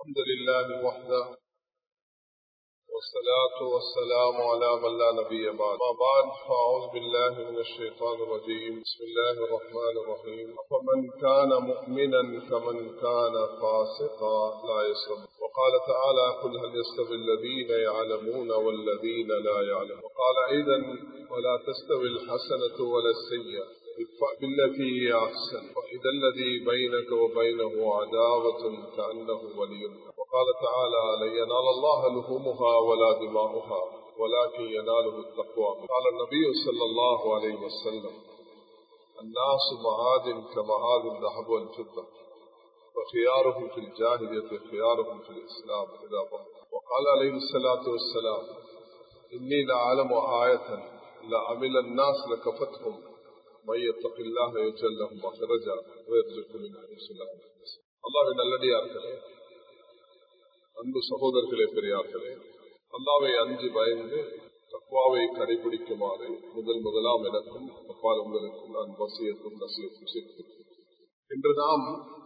الحمد لله وحده والصلاة والسلام على من لا نبي بعد ما بعد فأعوذ بالله من الشيطان الرجيم بسم الله الرحمن الرحيم فمن كان مؤمنا كمن كان فاسقا لا يستوي وقال تعالى قل هل يستوي الذين يعلمون والذين لا يعلمون وقال أيضا ولا تستوي الحسنة ولا السيئة ادفع بالتي هي أحسن فإذا الذي بينك وبينه عداوة كأنه ولي وقال تعالى لن ينال الله لحومها ولا دماؤها ولكن يناله التقوى قال النبي صلى الله عليه وسلم الناس معادن كمعادن الذهب والفضة وخيارهم في الجاهلية خيارهم في الإسلام إذا وقال عليه الصلاة والسلام إني لأعلم آية لعمل الناس لكفتهم من يتق الله يجعل له مخرجا ويرزقه من حيث لا يحتسب அல்லாஹ்வின் நல்லடியார்களே அன்பு சகோதரர்களே பெரியார்களே அல்லாவை அஞ்சு பயந்து தக்குவாவை கடைபிடிக்குமாறு முதல் முதலாம் எனக்கும் அப்பால் உங்களுக்கும் நான் வசியத்தும் நசியத்தும் சேர்த்து இன்று நாம்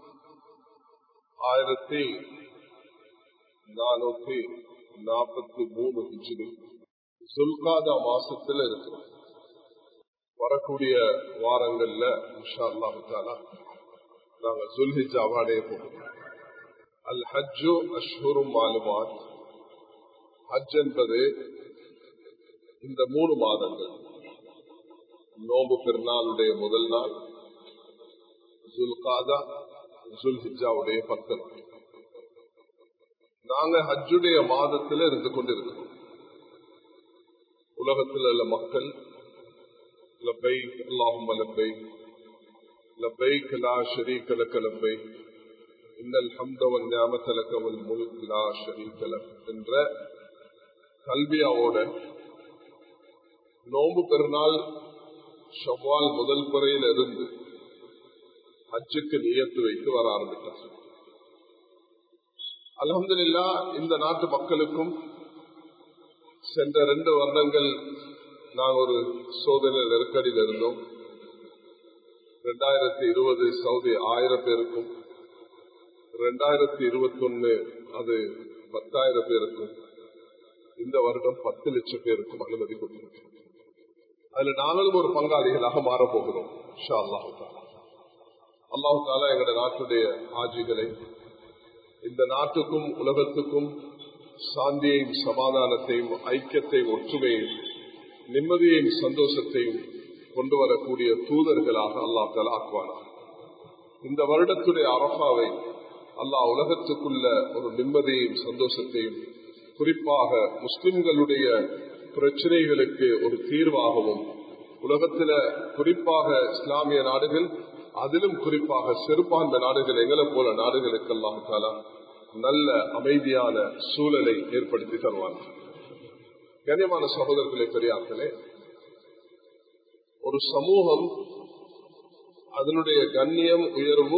ஆயிரத்தி நானூத்தி நாற்பத்தி மூணு ஹிஜ்ரி சுல்காதா மாசத்துல இருக்கிறோம் வரக்கூடிய வாரங்கள்ல இன்ஷா அல்லாஹாலா நாங்க சுல்ஹிஜாவை அடைய போகிறோம் அல் ஹஜ்ஜு அஷ்ஹுரும் மாலுமாத் ஹஜ் என்பது இந்த மூணு மாதங்கள் நோம்பு பெருநாளுடைய முதல் நாள் ஜுல்காதா ஜுல்ஹிஜாவுடைய பத்து நாள் நாங்க ஹஜ்ஜுடைய மாதத்தில் இருந்து கொண்டிருக்கிறோம் உலகத்தில் உள்ள மக்கள் لبيك اللهم لبيك لبيك لا شريك لك لبيك إن الحمد والنعمة لك والملك لا شريك لك என்ற கல்வியாவோட நோம்பு பெருநாள் ஷவ்வால் முதல் முறையில் இருந்து ஹஜ்ஜுக்கு நியத்து வைத்து வர ஆரம்பித்தார் அலமதுல்லா இந்த நாட்டு மக்களுக்கும் சென்ற ரெண்டு வருடங்கள் நாங்கள் ஒரு சோதனை நெருக்கடியில் இருந்தோம் ரெண்டாயிரத்தி இருபது சவுதி ஆயிரம் பேருக்கும் ரெண்டாயிரத்தி இருபத்தி ஒன்னு அது பத்தாயிரம் பேருக்கும் இந்த வருடம் பத்து லட்சம் பேருக்கும் அனுமதி கொடுத்திருக்கிறோம் அதுல நாங்களும் ஒரு பங்காளிகளாக மாறப்போகிறோம் ஷா அல்லாஹு அல்லாஹு தாலா எங்களுடைய நாட்டுடைய ஆட்சிகளை இந்த நாட்டுக்கும் உலகத்துக்கும் சாந்தியையும் சமாதானத்தையும் ஐக்கியத்தையும் ஒற்றுமையும் நிம்மதியையும் சந்தோஷத்தையும் கொண்டு வரக்கூடிய தூதர்களாக அல்லாஹ் தலா ஆக்குவானா இந்த வருடத்துடைய அரபாவை அல்லாஹ் உலகத்துக்குள்ள ஒரு நிம்மதியையும் சந்தோஷத்தையும் குறிப்பாக முஸ்லிம்களுடைய பிரச்சனைகளுக்கு ஒரு தீர்வாகவும் உலகத்தில குறிப்பாக இஸ்லாமிய நாடுகள் அதிலும் குறிப்பாக சிறுபான்மை நாடுகள் எங்களை போல நாடுகளுக்கெல்லாம் தாலா நல்ல அமைதியான சூழலை ஏற்படுத்தி தருவாங்க கண்ணியமான சகோதரர்களே பெரியார்களே ஒரு சமூகம் அதனுடைய கண்ணியம் உயர்வு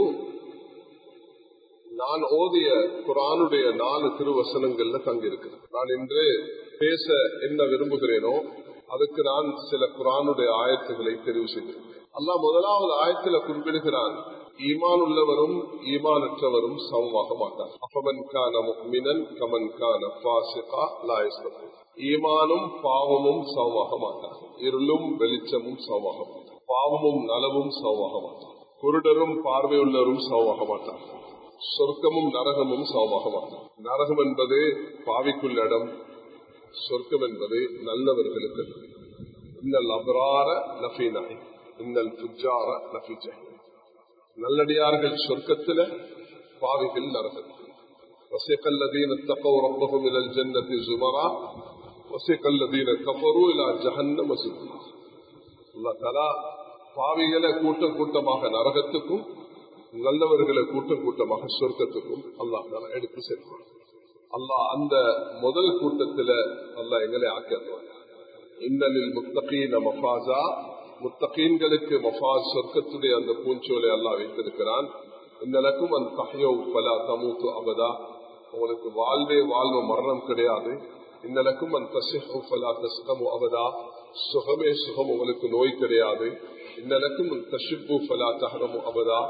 நான் ஓதிய குரானுடைய நாலு திருவசனங்கள்ல தங்கியிருக்கு நான் இன்று பேச என்ன விரும்புகிறேனோ அதுக்கு நான் சில குரானுடைய ஆயத்துகளை தெரிவு செய்திருக்கிறேன் அல்லா முதலாவது ஆயத்துல குறிப்பிடுகிறான் ஈமான் உள்ளவரும் ஈமானற்றவரும் சமமாக மாட்டார் அப்பமன் கான மினன் கமன் கான பாசிகா லாயஸ்தம் ஈமானும் பாவமும் சமமாக மாட்டார் இருளும் வெளிச்சமும் சமமாக மாட்டார் பாவமும் நலவும் சமமாக மாட்டார் குருடரும் பார்வையுள்ளவரும் சமமாக மாட்டார் சொர்க்கமும் நரகமும் சமமாக மாட்டார் நரகம் என்பது பாவிக்குள்ள இடம் சொர்க்கம் என்பது நல்லவர்களுக்கு இன்னல் அபரார நஃபீனாய் இன்னல் புஜார நஃபிஜை நல்லடியார்கள் சொர்க்கத்தில பாவிகள் நரகத்தில் وسيق الذين اتقوا ربهم الى الجنه زمرا وسيق الذين كفروا الى جهنم زمرا الله تعالى பாவிகளை கூட்டம் கூட்டமாக நரகத்துக்கும் நல்லவர்களை கூட்டம் கூட்டமாக சொர்க்கத்துக்கும் அல்லாஹ் தாலா எடுத்து சேர்ப்பான் அல்லாஹ் அந்த முதல் கூட்டத்துல அல்லாஹ் எங்களை ஆக்கிடுவான் இன்னலில் முத்தகீன மஃபாசா முத்தகீன்களுக்கு மஃபாஸ் சொர்க்கத்துடைய அந்த பூஞ்சோலை அல்லாஹ் வைத்திருக்கிறான் இன்னலக்கும் அந்த தகையோ பல தமூத்து அபதா உங்களுக்கு வாழ்வே வாழ்வு மரணம் கிடையாது இன்னலக்கும் அந்த தசிஹு பலா தஸ்கமு அபதா சுகமே சுகம் உங்களுக்கு நோய் கிடையாது இன்னலக்கும் தஷிப்பு பலா தஹரமு அபதா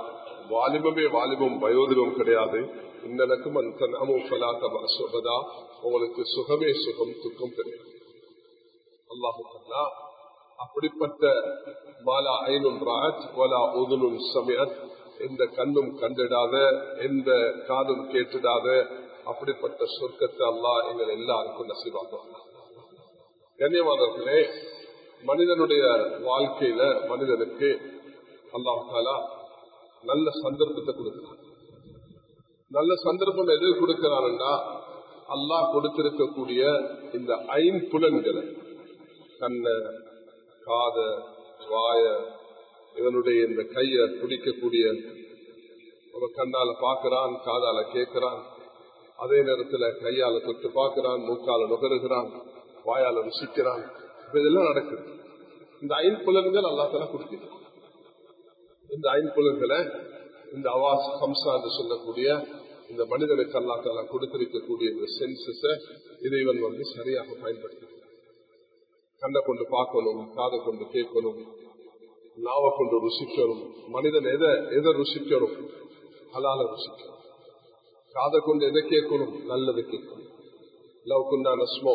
வாலிபமே வாலிபம் வயோதிபம் கிடையாது இன்னலக்கும் அந்த நாமோபலா உங்களுக்கு சுகமே சுகம் துக்கம் கிடையாது அல்லாஹு அப்படிப்பட்ட மாலா ஐநும் ராஜ் வலா உதுனும் சமயத் எந்த கண்ணும் கண்டிடாத எந்த காதும் கேட்டிடாத அப்படிப்பட்ட சொர்க்கத்தை அல்லா எங்கள் எல்லாருக்கும் நசிவாக்குவாங்க கண்ணியமானவர்களே மனிதனுடைய வாழ்க்கையில மனிதனுக்கு அல்லாஹாலா நல்ல சந்தர்ப்பத்தை கொடுக்கிறான் நல்ல சந்தர்ப்பம் எது கொடுக்கிறான்னா அல்லாஹ் கொடுத்திருக்கக்கூடிய இந்த ஐம்புலன்களை கண்ண காத வாய இவனுடைய இந்த கைய பிடிக்கக்கூடிய ஒரு கண்ணால பாக்குறான் காதால கேட்கிறான் அதே நேரத்துல கையால தொட்டு பார்க்கிறான் மூக்கால நுகருகிறான் வாயால ருசிக்கிறான் இதெல்லாம் நடக்குது இந்த ஐம்புலன்கள் அல்லா தலா கொடுக்கிறான் இந்த ஐம்புலன்களை இந்த அவாஸ் ஹம்சா என்று சொல்லக்கூடிய இந்த மனிதனுக்கு அல்லா தலா கொடுத்திருக்கக்கூடிய இந்த சென்சஸ இறைவன் வந்து சரியாக பயன்படுத்தி கண்ணை கொண்டு பார்க்கணும் காதை கொண்டு கேட்கணும் நாவை கொண்டு ருசிக்கணும் மனிதன் எதை எதை ருசிக்கணும் ஹலால ருசிக்கணும் காதை கொண்டு எதை கேட்கணும் நல்லதை கேட்கணும் லவ் குண்டா நஸ்மோ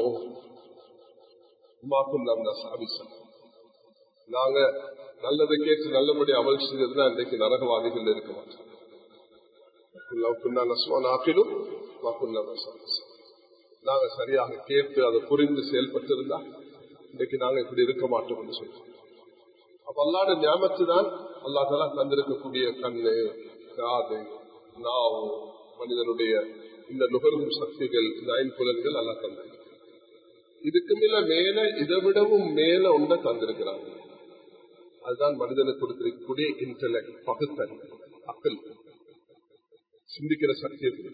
நாங்க நல்லதை கேட்டு நல்லபடி அமல் செய்ததுதான் இன்றைக்கு நரகவாதிகள் இருக்க மாட்டோம் நாங்க சரியாக கேட்டு அதை புரிந்து செயல்பட்டிருந்தா இன்றைக்கு நாங்க இப்படி இருக்க மாட்டோம் என்று சொல்றோம் அப்ப அல்லாட ஞாபகத்து தான் அல்லா தலா தந்திருக்கக்கூடிய கண்ணு காது நாவு மனிதனுடைய இந்த நுகர்வும் சக்திகள் இந்த ஐம்புலன்கள் அல்லா தந்திருக்கு இதுக்கு மேல மேல இதை விடவும் மேல ஒன்றை தந்திருக்கிறாங்க அதுதான் மனிதனுக்கு கொடுத்திருக்கக்கூடிய இன்டலெக்ட் பகுத்தறிவு அக்கல் சிந்திக்கிற சக்தியை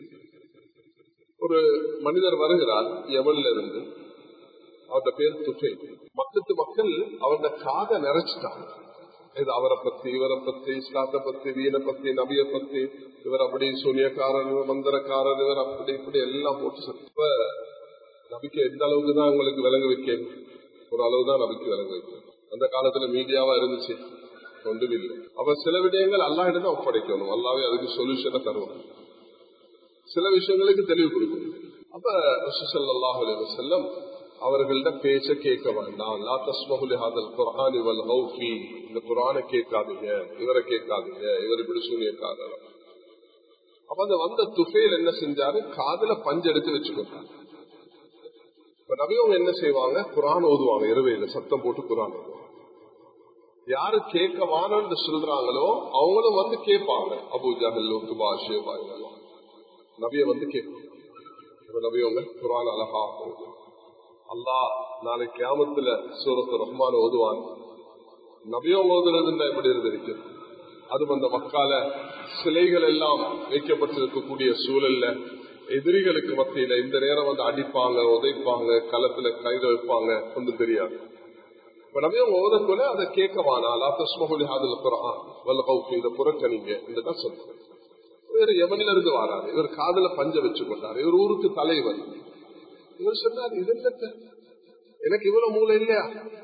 ஒரு மனிதர் வருகிறார் எவன்ல இருந்து அவரோட பேர் துகை மக்கத்து மக்கள் அவரோட காதை நிறைச்சிட்டாங்க இது அவரை பத்தி இவரை பத்தி இஸ்லாத்தை பத்தி வீணை பத்தி நபிய பத்தி இவர் அப்படி சூனியக்காரன் மந்திரக்காரன் இவர் அப்படி இப்படி எல்லாம் போட்டு இப்ப நபிக்கு எந்த அளவுக்கு தான் உங்களுக்கு விளங்க வைக்கணும் ஒரு அளவு தான் நபிக்கு விளங்க வைக்கணும் அந்த காலத்துல மீடியாவா இருந்துச்சு ஒன்றும் இல்லை அவ சில விடயங்கள் அல்லாஹிடம் தான் ஒப்படைக்கணும் அல்லாவே அதுக்கு சொல்யூஷனை தருவோம் சில விஷயங்களுக்கு தெளிவு கொடுக்கணும் அப்ப ரசூசல்லாஹு அலைஹி வஸல்லம் அவர்கள்ட்ட பேச்ச கேட்க வேண்டாம் லா தஸ்மஹுலி ஹாதல் குர்ஆன் வல் ஹௌஃபி இந்த குர்ஆனை கேட்காதீங்க இவரை கேட்காதீங்க இவர் இப்படி சூனியக்காரர் அப்ப அந்த வந்த துஃபேல் என்ன செஞ்சாரு காதுல பஞ்சு எடுத்து வச்சுக்கொண்டாரு இப்ப நபியவங்க என்ன செய்வாங்க குரான் ஓதுவாங்க இரவையில சத்தம் போட்டு குரான் ஓதுவாங்க யாரு கேட்க வானன்னு சொல்றாங்களோ அவங்களும் வந்து கேட்பாங்க அபு ஜஹல் உத்துபா ஷேபா இதெல்லாம் நபிய வந்து கேட்பாங்க நபியவங்க குரான் அழகா அல்லாஹ் நாளைக்கு கியாமத்துல சூரத்து ரஹ்மான் ஓதுவான் நபியம் ஓதுறதுன்னா எப்படி இருந்திருக்கு அது அந்த மக்கால சிலைகள் எல்லாம் வைக்கப்பட்டிருக்கக்கூடிய சூழல்ல எதிரிகளுக்கு மத்தியில இந்த நேரம் வந்து அடிப்பாங்க உதைப்பாங்க களத்துல கைத வைப்பாங்க ஒன்றும் தெரியாது இப்ப நபியம் ஓதக்குள்ள அதை கேட்கவானா லா தஸ்மகுலி ஹாதல் குரான் வல்ல கௌஃபி இதை புறக்கணிங்க இதுதான் சொல்றேன் இவர் எவன்ல இருந்து வராரு இவர் காதல பஞ்ச வச்சு கொண்டாரு இவர் ஊருக்கு தலைவர் இவர் சொன்னார் இது என்ன எனக்கு இவ்வளவு மூளை இல்லையா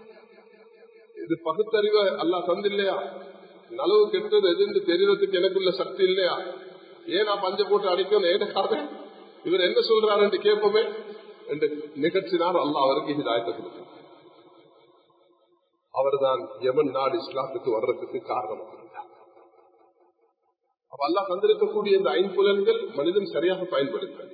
இது பகுத்தறிவு அல்லா தந்து இல்லையா நலவு கெட்டது எதுன்னு தெரியறதுக்கு எனக்குள்ள சக்தி இல்லையா ஏன் நான் பஞ்ச போட்டு அடிக்கணும் ஏன காரணம் இவர் என்ன சொல்றாரு என்று கேட்போமே என்று நிகழ்ச்சினார் அல்லா அவருக்கு ஹிதாயத்தை கொடுத்தார் அவர் தான் யமன் நாடு இஸ்லாத்துக்கு வர்றதுக்கு காரணமாக இருந்தார் அப்ப அல்லா தந்திருக்கக்கூடிய இந்த ஐம்புலன்கள் மனிதன் சரியாக பயன்படுத்த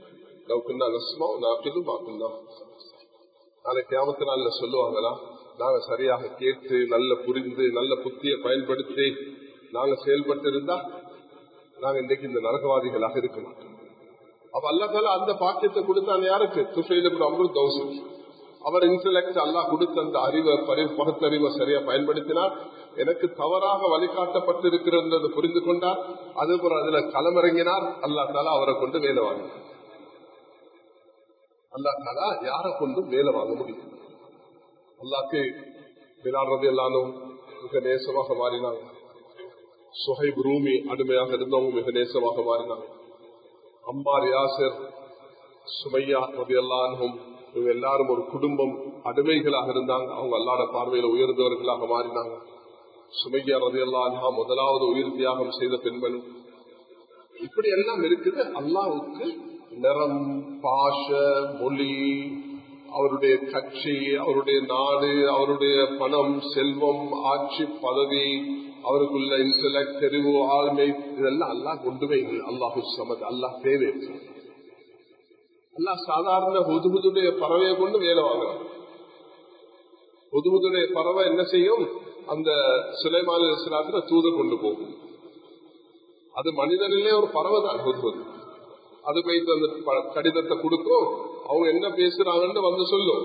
நாளைக்கு கியாமத்து நாள்ல சொல்லுவாங்களா நாங்க சரியாக கேட்டு நல்ல புரிந்து நல்ல புத்திய பயன்படுத்தி நாங்க செயல்பட்டு இருந்தா நாங்க இன்றைக்கு இந்த நரகவாதிகளாக இருக்க மாட்டோம் அப்ப அல்லாத்தால அந்த பாக்கியத்தை கொடுத்தான் யாருக்கு துஃபைலுக்கு அமரு தௌசி அவர் இன்டலெக்ட் அல்லா கொடுத்த அந்த அறிவை பகுத்தறிவை சரியா பயன்படுத்தினார் எனக்கு தவறாக வழிகாட்டப்பட்டிருக்கிறது புரிந்து கொண்டார் அதுபோல அதுல களமிறங்கினார் அல்லா தாலா அவரை கொண்டு வேலை வாங்கினார் அல்லா தாலா யாரை கொண்டும் வேலை வாங்க முடியும் அல்லாக்கு விளையாடுறது எல்லாரும் மிக நேசமாக மாறினாங்க சுஹைப் ரூமி அடிமையாக இருந்தவங்க மிக நேசமாக மாறினாங்க அம்மார் யாசர் சுமையா ரவி எல்லாரும் இவங்க எல்லாரும் ஒரு குடும்பம் அடிமைகளாக இருந்தாங்க அவங்க அல்லாட பார்வையில உயர்ந்தவர்களாக மாறினாங்க சுமையா ரவி அல்லா முதலாவது உயிர் தியாகம் செய்த பெண்மணி இப்படி எல்லாம் இருக்குது அல்லாவுக்கு நிறம் பாஷ மொழி அவருடைய கட்சி அவருடைய நாடு அவருடைய பணம் செல்வம் ஆட்சி பதவி அவருக்குள்ள இன்சலக்ட் தெரிவு ஆளுமை இதெல்லாம் அல்லாஹ் கொண்டுவே இல்லை அல்லாஹு சமது அல்லாஹ் தேவை அல்லாஹ் சாதாரண ஹுதுகுதுடைய பறவையை கொண்டு வேலை வாங்குறான் ஹுதுகுதுடைய பறவை என்ன செய்யும் அந்த சுலைமான இஸ்லாத்துல தூத கொண்டு போகும் அது மனிதனிலே ஒரு பறவை தான் ஹுதுகுது அது போயிட்டு அந்த கடிதத்தை கொடுக்கும் அவங்க என்ன பேசுறாங்கன்னு வந்து சொல்லும்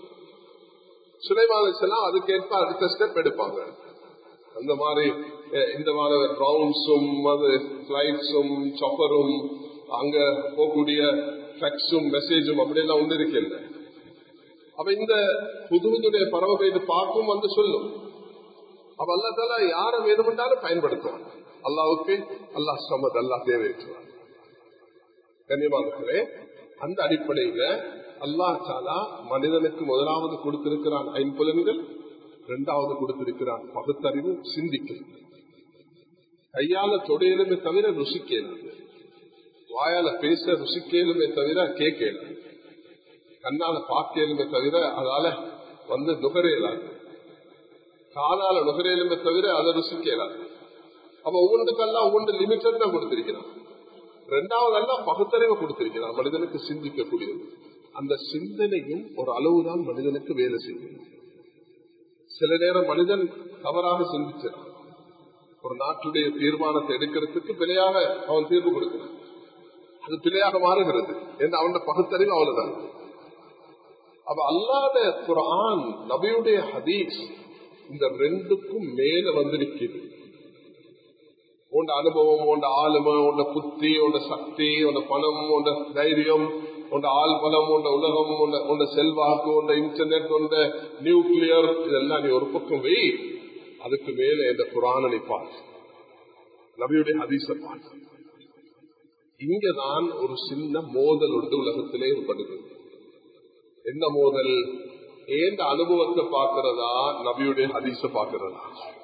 சுலைமான இஸ்லாம் அதுக்கேற்ப அடுத்த ஸ்டெப் எடுப்பாங்க அந்த மாதிரி இந்த மாதிரி ட்ரவுன்ஸும் அது பிளைட்ஸும் சப்பரும் அங்க போகக்கூடிய ஃபேக்ஸும் மெசேஜும் அப்படியெல்லாம் ஒன்று இருக்கல அப்ப இந்த புதுவுடைய பறவை போயிட்டு பார்க்கும் வந்து சொல்லும் அப்ப அல்லா தாலா யார வேணுமென்றாலும் பயன்படுத்துவாங்க அல்லாவுக்கு அல்லாஹ் சமத் அல்லா தேவைக்குவாங்க கண்ணியமானே அந்த அடிப்படையில அல்லா தாலா மனிதனுக்கு முதலாவது கொடுத்திருக்கிறான் ஐம்புலன்கள் இரண்டாவது கொடுத்திருக்கிறான் பகுத்தறிவு சிந்திக்க கையால தொடையிலுமே தவிர ருசிக்கலும் வாயால பேச ருசிக்கலுமே தவிர கேட்கலும் கண்ணால பார்க்கலுமே தவிர அதால வந்து நுகரையலாது காதால நுகரையிலுமே தவிர அதை ருசிக்கலாது அப்ப ஒவ்வொன்றுக்கெல்லாம் ஒவ்வொன்று லிமிட்டட் தான் கொடுத்திருக்கிறான் ரெண்டாவது எல்லாம் பகுத்தறிவு கொடுத்திருக்கிறான் மனிதனுக்கு சிந்திக்கக்கூடியது அந்த சிந்தனையும் ஒரு அளவுதான் மனிதனுக்கு வேலை செய்யும் சில நேரம் மனிதன் தவறாக சிந்திச்சான் ஒரு நாட்டுடைய தீர்மானத்தை எடுக்கிறதுக்கு பிழையாக அவன் தீர்வு கொடுக்கிறான் அது பிழையாக மாறுகிறது என்று அவன் பகுத்தறிவு அவ்வளவுதான் அப்ப அல்லாத குரான் நபியுடைய ஹதீஸ் இந்த ரெண்டுக்கும் மேல வந்து நிற்கிறது உண்ட அனுபவம் உண்ட ஆளுமை உண்ட புத்தி உண்ட சக்தி உண்ட பணம் உண்ட தைரியம் உண்ட ஆள் பலம் உண்ட உலகம் உண்ட செல்வாக்கு உண்ட இன்டர்நெட் உண்ட நியூக்ளியர் இதெல்லாம் நீ ஒரு பக்கம் வை அதுக்கு மேல இந்த குரான நிப்பார் நபியுடைய ஹதீச பார் இங்கதான் ஒரு சின்ன மோதல் உண்டு உலகத்திலே ஏற்படுகிறது என்ன மோதல் ஏந்த அனுபவத்தை பார்க்கிறதா நபியுடைய ஹதீச பார்க்கிறதா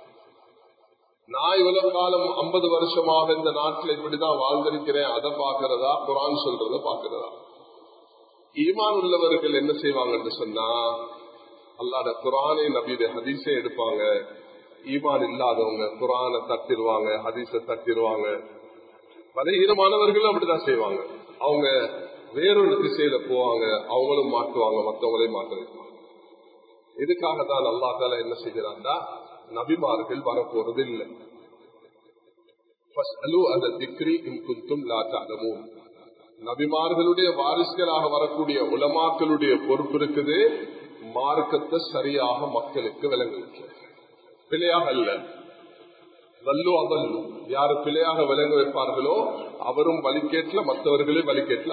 நான் இவ்வளவு காலம் ஐம்பது வருஷமாக இந்த நாட்டில் இப்படிதான் வாழ்ந்திருக்கிறேன் அதை பாக்குறதா குரான் சொல்றத பாக்குறதா ஈமான் உள்ளவர்கள் என்ன செய்வாங்கன்னு சொன்னா அல்லாட குரானை நபியுடைய ஹதீஸை எடுப்பாங்க ஈமான் இல்லாதவங்க குரானை தட்டிடுவாங்க ஹதீஸ தட்டிடுவாங்க பலகீனமானவர்களும் அப்படிதான் செய்வாங்க அவங்க வேறொரு திசையில போவாங்க அவங்களும் மாட்டுவாங்க மற்றவங்களையும் மாற்ற வைப்பாங்க இதுக்காக தான் அல்லா தால என்ன செய்கிறான்னா நபிமார்கள் வரப்போறது இல்லை நபிமார்களுடைய வாரிசுகளாக வரக்கூடிய உலமாக்களுடைய பொறுப்பு இருக்குது மார்க்கத்தை சரியாக மக்களுக்கு விளங்கு பிழையாக அல்ல வல்லு அவல்லு யாரு பிழையாக விளங்க வைப்பார்களோ அவரும் வலிக்கேட்ல மற்றவர்களே வலிக்கேட்ல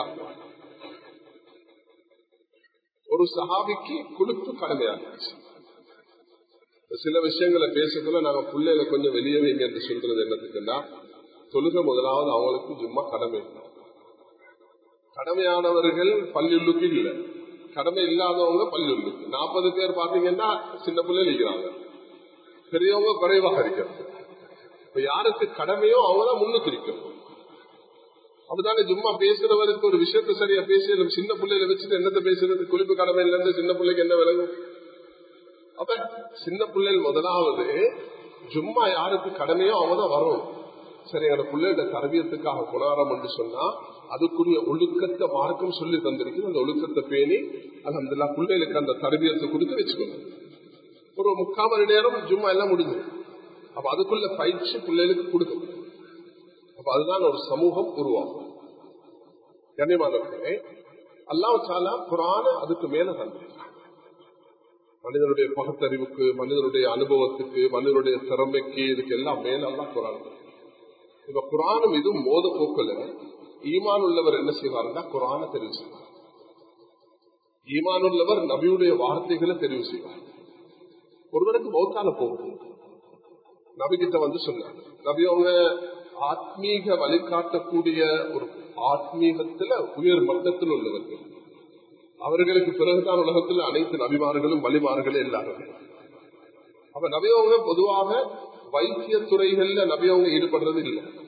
ஒரு சஹாபிக்கு குழுப்பு கடமையாச்சு சில விஷயங்களை பேசக்குள்ள நாங்க பிள்ளைகளை கொஞ்சம் வெளியே வைங்க என்று சொல்றது என்னத்துக்குன்னா தொழுக முதலாவது அவங்களுக்கு சும்மா கடமை கடமையானவர்கள் பள்ளியுள்ளுக்கு இல்லை கடமை இல்லாதவங்க பள்ளியுள்ளுக்கு நாற்பது பேர் பாத்தீங்கன்னா சின்ன பிள்ளைகள் இருக்கிறாங்க பெரியவங்க குறைவாக இருக்கிறாங்க இப்ப யாருக்கு கடமையோ அவங்கதான் முன்னுக்கு இருக்கணும் அப்படித்தானே சும்மா பேசுறவருக்கு ஒரு விஷயத்த சரியா பேசி சின்ன பிள்ளைகளை வச்சுட்டு என்னத்தை பேசுறது குறிப்பு கடமை இல்லைன்னு சின்ன பிள்ளைக்கு என்ன விளங்கும் அப்ப சின்ன பிள்ளைகள் முதலாவது சும்மா யாருக்கு கடமையோ அவங்கதான் வரும் சரி அந்த பிள்ளையோட தரவியத்துக்காக குணாரம் என்று சொன்னா அதுக்குரிய ஒழுக்கத்தை மார்க்கம் சொல்லி தந்திருக்கு அந்த ஒழுக்கத்தை பேணி அந்த பிள்ளைகளுக்கு அந்த தரவியத்தை கொடுத்து வச்சுக்கணும் ஒரு முக்கால் மணி நேரம் சும்மா எல்லாம் முடிஞ்சு அப்ப அதுக்குள்ள பயிற்சி பிள்ளைகளுக்கு கொடுக்கணும் அப்ப அதுதான் ஒரு சமூகம் உருவாகும் கண்ணியமானவர்களே அல்லாஹ் சாலா குரான அதுக்கு மேல தந்திருக்காங்க மனிதனுடைய பகுத்தறிவுக்கு மனிதனுடைய அனுபவத்துக்கு மனிதனுடைய திறமைக்கு இதுக்கு எல்லாம் மேலெல்லாம் குரான் இப்ப குரானும் இதுவும் மோத போக்கல ஈமான் உள்ளவர் என்ன செய்வாருன்னா குரான தெரிவு செய்வார் ஈமான் உள்ளவர் நபியுடைய வார்த்தைகளை தெரிவு செய்வார் ஒருவருக்கு மௌத்தால போகுது நபி கிட்ட வந்து சொன்னாங்க நபி அவங்க ஆத்மீக வழிகாட்டக்கூடிய ஒரு ஆத்மீகத்துல உயர் மட்டத்தில் உள்ளவர்கள் அவர்களுக்கு பிறகுதான் உலகத்தில் அனைத்து நபிமார்களும் வழிமார்களும் எல்லாரும் அப்ப நபியவங்க பொதுவாக வைத்திய துறைகள்ல நபியவங்க ஈடுபடுறது இல்லை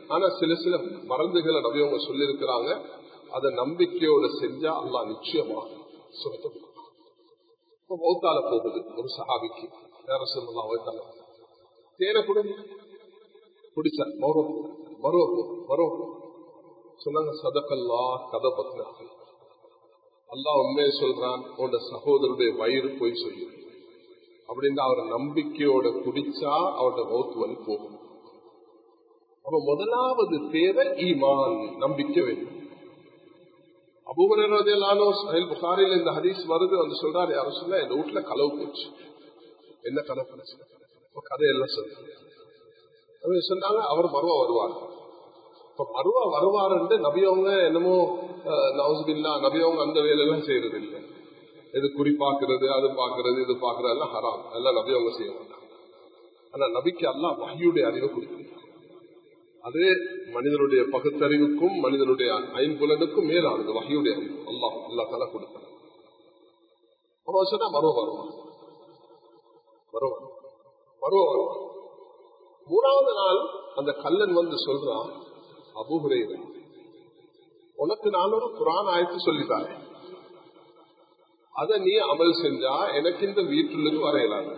ஆனா சில சில மருந்துகளை நபியவங்க சொல்லி இருக்கிறாங்க அதை நம்பிக்கையோட செஞ்சா அல்லா நிச்சயமா சுரத்தம் மௌத்தால போகுது ஒரு சஹாபிக்கு வேற சொல்லலாம் தேனை கொடுங்க குடிச்சா மௌரம் மருவ மருவ சொன்னாங்க சதக்கல்லா கதை பத்தினார்கள் அல்லா உண்மையை சொல்றான் உன்னோட சகோதரருடைய வயிறு போய் சொல்லு அப்படின்னு அவர் நம்பிக்கையோட குடிச்சா அவரோட மௌத்து வலி போகும் அப்ப முதலாவது தேவை ஈமான் நம்பிக்கை வேண்டும் அபூபரலானோ சஹில் புகாரில் இந்த ஹதீஸ் வருது வந்து சொல்றாரு யாரும் சொன்னா என் வீட்டுல களவு போச்சு என்ன கதை பிரச்சனை கதையெல்லாம் சொல்லுங்க சொன்னாங்க அவர் மருவா வருவார் இப்ப மருவா வருவாருன்னு நபியவங்க என்னமோ நவசுபில்லா நபியவங்க அந்த வேலையெல்லாம் செய்யறது இல்லை இது குறி பாக்குறது அது பாக்குறது இது பாக்குறது எல்லாம் ஹராம் எல்லாம் நபியவங்க செய்ய மாட்டாங்க ஆனா நபிக்கு எல்லாம் வகையுடைய அறிவை கொடுக்கணும் அது மனிதனுடைய பகுத்தறிவுக்கும் மனிதனுடைய ஐம்புலனுக்கும் மேலானது வகையுடைய அறிவு அல்லாஹ் அல்லா தலா கொடுக்கணும் சொன்னா மருவ வருவான் வருவான் மருவ வருவான் மூணாவது நாள் அந்த கல்லன் வந்து சொல்றான் அபுகுரை உனக்கு நான் ஒரு குரான் ஆயத்து சொல்லித்தாரேன் அதை நீ அமல் செஞ்சா எனக்கு இந்த வீட்டிலிருந்து வரையலாங்க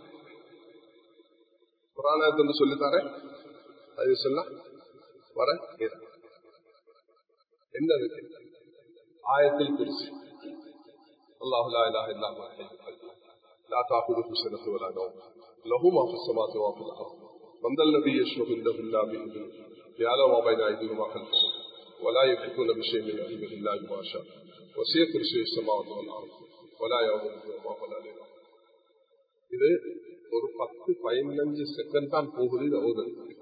குரான் சொல்லித்தாரேன் அது சொல்ல வர என்ன ஆயத்தில் குறிச்சு அல்லாஹுலா இல்லாஹ் இல்லாம لا تأخذه سنة ولا نوم له ما في السماوات وما في الأرض من ذا الذي يشرب عنده إلا بإذنه يعلم ما بين أيديهم وما خلفهم ولا يحيطون بشيء من علمه إلا بما شاء وسيع كرسي السماوات والأرض ولا يؤوده وما ولا ليلا இது ஒரு பத்து பதினஞ்சு செகண்ட் தான் போகுது இது ஓதுறது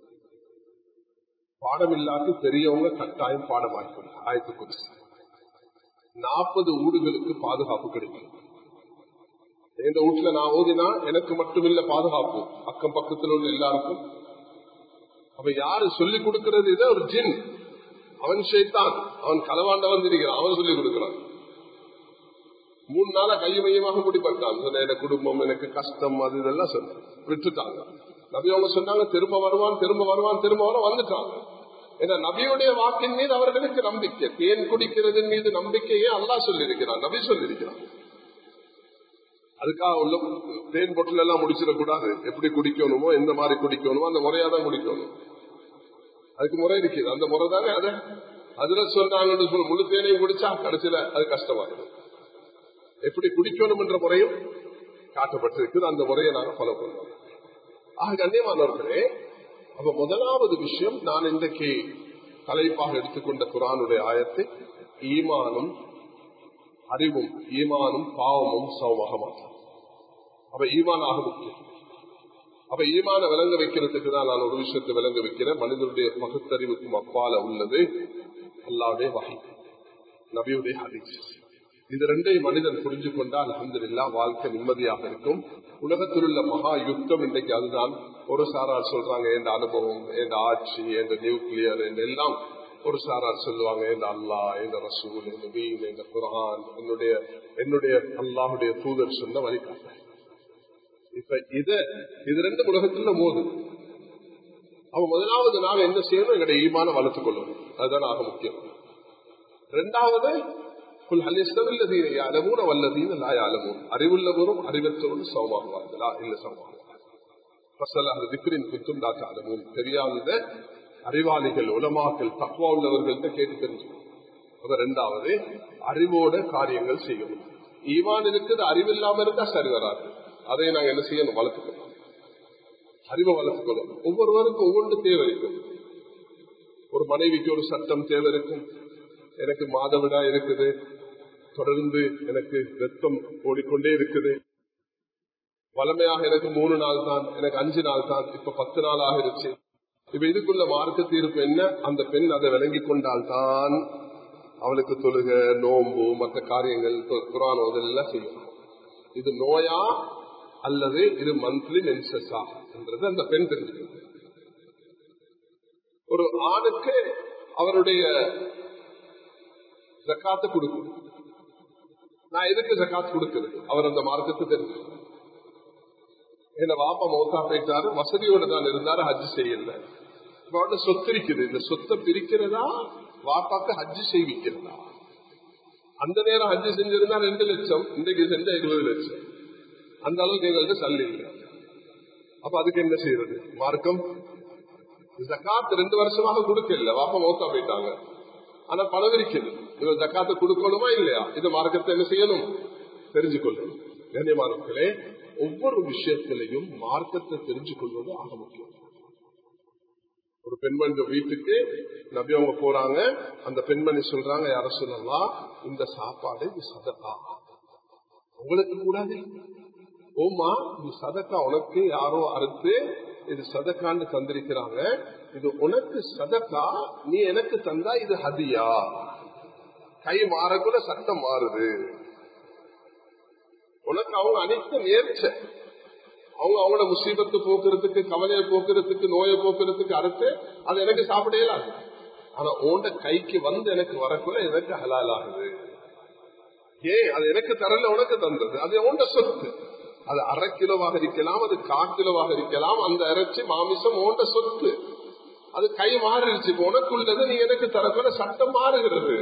பாடம் இல்லாத பெரியவங்க கட்டாயம் பாடம் ஆயிக்கணும் ஆயத்து குறிச்சு நாற்பது ஊடுகளுக்கு பாதுகாப்பு கிடைக்கும் இந்த வீட்டுல நான் ஓதினா எனக்கு மட்டுமில்ல பாதுகாப்பு அக்கம் பக்கத்தில் உள்ள எல்லாருக்கும் அப்ப யாரு சொல்லி கொடுக்கிறது இதை ஒரு ஜின் அவன் ஷைத்தான் அவன் களவாண்ட வந்திருக்கிறான் அவன் சொல்லி கொடுக்கிறான் மூணு நாளா கைய மையமாக முடிப்பட்டான் சொன்ன எனக்கு குடும்பம் எனக்கு கஷ்டம் அது இதெல்லாம் சொன்ன விட்டுட்டாங்க நபி அவங்க சொன்னாங்க திரும்ப வருவான் திரும்ப வருவான் திரும்ப வர வந்துட்டாங்க ஏன்னா நபியுடைய வாக்கின் மீது அவர்களுக்கு நம்பிக்கை தேன் குடிக்கிறதன் மீது நம்பிக்கையே அல்லா சொல்லியிருக்கிறான் நபி சொல்லியிருக்கிறான் அதுக்காக உள்ள தேன் பொட்டில் எல்லாம் முடிச்சிடக்கூடாது எப்படி குடிக்கணுமோ எந்த மாதிரி குடிக்கணுமோ அந்த முறையா தான் குடிக்கணும் அதுக்கு முறை இருக்குது அந்த முறை தானே அதை அதுல சொன்னாங்கன்னு சொல்ல முழு தேனையும் குடிச்சா கடைசியில அது கஷ்டமாகுது எப்படி குடிக்கணும் என்ற முறையும் காட்டப்பட்டிருக்குது அந்த முறையை நாங்க ஃபாலோ பண்ணுவோம் ஆக கண்ணியமானவர்களே அப்ப முதலாவது விஷயம் நான் இன்றைக்கு தலைப்பாக எடுத்துக்கொண்ட குரானுடைய ஆயத்தை ஈமானும் அறிவும் ஈமானும் பாவமும் சமமாக மாற்றம் அப்ப ஈமான் ஆக முக்கியம் அப்ப ஈமான விளங்க வைக்கிறதுக்கு தான் நான் ஒரு விஷயத்தை விளங்க வைக்கிறேன் மனிதனுடைய பகுத்தறிவுக்கும் அப்பால உள்ளது அல்லாவுடைய வகை நபியுடைய ஹதீஸ் இது ரெண்டையும் மனிதன் புரிஞ்சு கொண்டால் அலமதுல்லா வாழ்க்கை நிம்மதியாக இருக்கும் உலகத்தில் உள்ள மகா யுத்தம் இன்றைக்கு அதுதான் ஒரு சாரார் சொல்றாங்க எந்த அனுபவம் எந்த ஆட்சி எந்த நியூக்ளியர் எல்லாம் ஒரு சாரார் சொல்லுவாங்க எந்த அல்லா எந்த ரசூல் எந்த வீண் எந்த குரான் என்னுடைய என்னுடைய அல்லாஹுடைய தூதர் சொன்ன வழிகாட்ட இப்ப இத இது ரெண்டு உலகத்துல மோது அவன் முதலாவது நாம் என்ன செய்யணும் எங்களுடைய ஈமான வளர்த்துக் கொள்ளணும் அதுதான் ஆக முக்கியம் ரெண்டாவது அறிவுள்ளவரும் அறிவற்றவரும் சமமாகுவார்களா இல்ல சமமாகுவார்கள் தெரியாத அறிவாளிகள் உலமாக்கள் தக்குவா உள்ளவர்கள்ட்ட கேட்டு தெரிஞ்சுக்கணும் ரெண்டாவது அறிவோட காரியங்கள் செய்யணும் ஈமான் இருக்குது அறிவில்லாம இருந்தா சரி வராது அதை நாங்க என்ன செய்யணும் வளர்த்துக்கணும் அறிவை வளர்த்துக்கணும் ஒவ்வொருவருக்கும் ஒவ்வொன்று தேவை இருக்கும் ஒரு மனைவிக்கு ஒரு சட்டம் தேவை இருக்கும் எனக்கு மாதவிடா இருக்குது தொடர்ந்து எனக்கு ரத்தம் ஓடிக்கொண்டே இருக்குது வளமையாக எனக்கு மூணு நாள் தான் எனக்கு அஞ்சு நாள் தான் இப்ப பத்து நாள் ஆகிருச்சு இப்ப இதுக்குள்ள மார்க்க தீர்ப்பு என்ன அந்த பெண் அதை விளங்கி கொண்டால் தான் அவளுக்கு தொழுக நோம்பு மற்ற காரியங்கள் குரானோ இதெல்லாம் செய்யும் இது நோயா அல்லது இது மந்த்லி மென்சஸா என்றது அந்த பெண் தெரிஞ்சுக்கிறது ஒரு ஆணுக்கு அவருடைய ஜக்காத்து கொடுக்கும் நான் எதுக்கு ஜக்காத்து கொடுக்குறது அவர் அந்த மார்க்கத்தை தெரிஞ்சு என்ன வாப்பா மௌத்தா போயிட்டாரு வசதியோட தான் இருந்தாரு ஹஜ் செய்யல இப்ப சொத்து இருக்குது இந்த சொத்தை பிரிக்கிறதா வாப்பாக்கு ஹஜ்ஜு செய்விக்கிறதா அந்த நேரம் ஹஜ்ஜு செஞ்சிருந்தா ரெண்டு லட்சம் இன்றைக்கு செஞ்ச இருபது லட்சம் அந்த அளவுக்கு எங்களுக்கு சல்லி இல்லை அப்ப அதுக்கு என்ன செய்யறது மார்க்கம் ஜக்காத் ரெண்டு வருஷமாக கொடுக்கல வாப்பா மௌத்தா போயிட்டாங்க ஆனா பணம் இருக்குது இவர் ஜக்காத்தை கொடுக்கணுமா இல்லையா இது மார்க்கத்தை என்ன செய்யணும் தெரிஞ்சு கொள்ளணும் கண்ணியமானே ஒவ்வொரு விஷயத்திலையும் மார்க்கத்தை தெரிஞ்சு கொள்வது ஆக முக்கியம் ஒரு பெண்மணி வீட்டுக்கு நபி அவங்க போறாங்க அந்த பெண்மணி சொல்றாங்க யார சொல்லலாம் இந்த சாப்பாடு இது சதக்கா உங்களுக்கு கூடாது ஓமா இது சதக்கா உனக்கு யாரோ அறுத்து இது சதக்கான்னு தந்திருக்கிறாங்க இது உனக்கு சதக்கா நீ எனக்கு தந்தா இது ஹதியா கை மாறக்கூட சட்டம் மாறுது உனக்கு அவங்க அனைத்து நேர்ச்ச அவங்க அவங்களோட முசீபத்து போக்குறதுக்கு கவலையை போக்குறதுக்கு நோயை போக்குறதுக்கு அறுத்து அது எனக்கு சாப்பிடலாம் ஆனா உண்ட கைக்கு வந்து எனக்கு வரக்குள்ள எனக்கு ஹலால் ஆகுது ஏன் அது எனக்கு தரல உனக்கு தந்தது அது உண்ட சொத்து அது அரை கிலோவாக இருக்கலாம் அது கா கிலோவாக இருக்கலாம் அந்த இறைச்சி மாமிசம் ஓண்ட சொத்து அது கை மாறிடுச்சு உனக்குள்ளது நீ எனக்கு தரக்குள்ள சட்டம் மாறுகிறது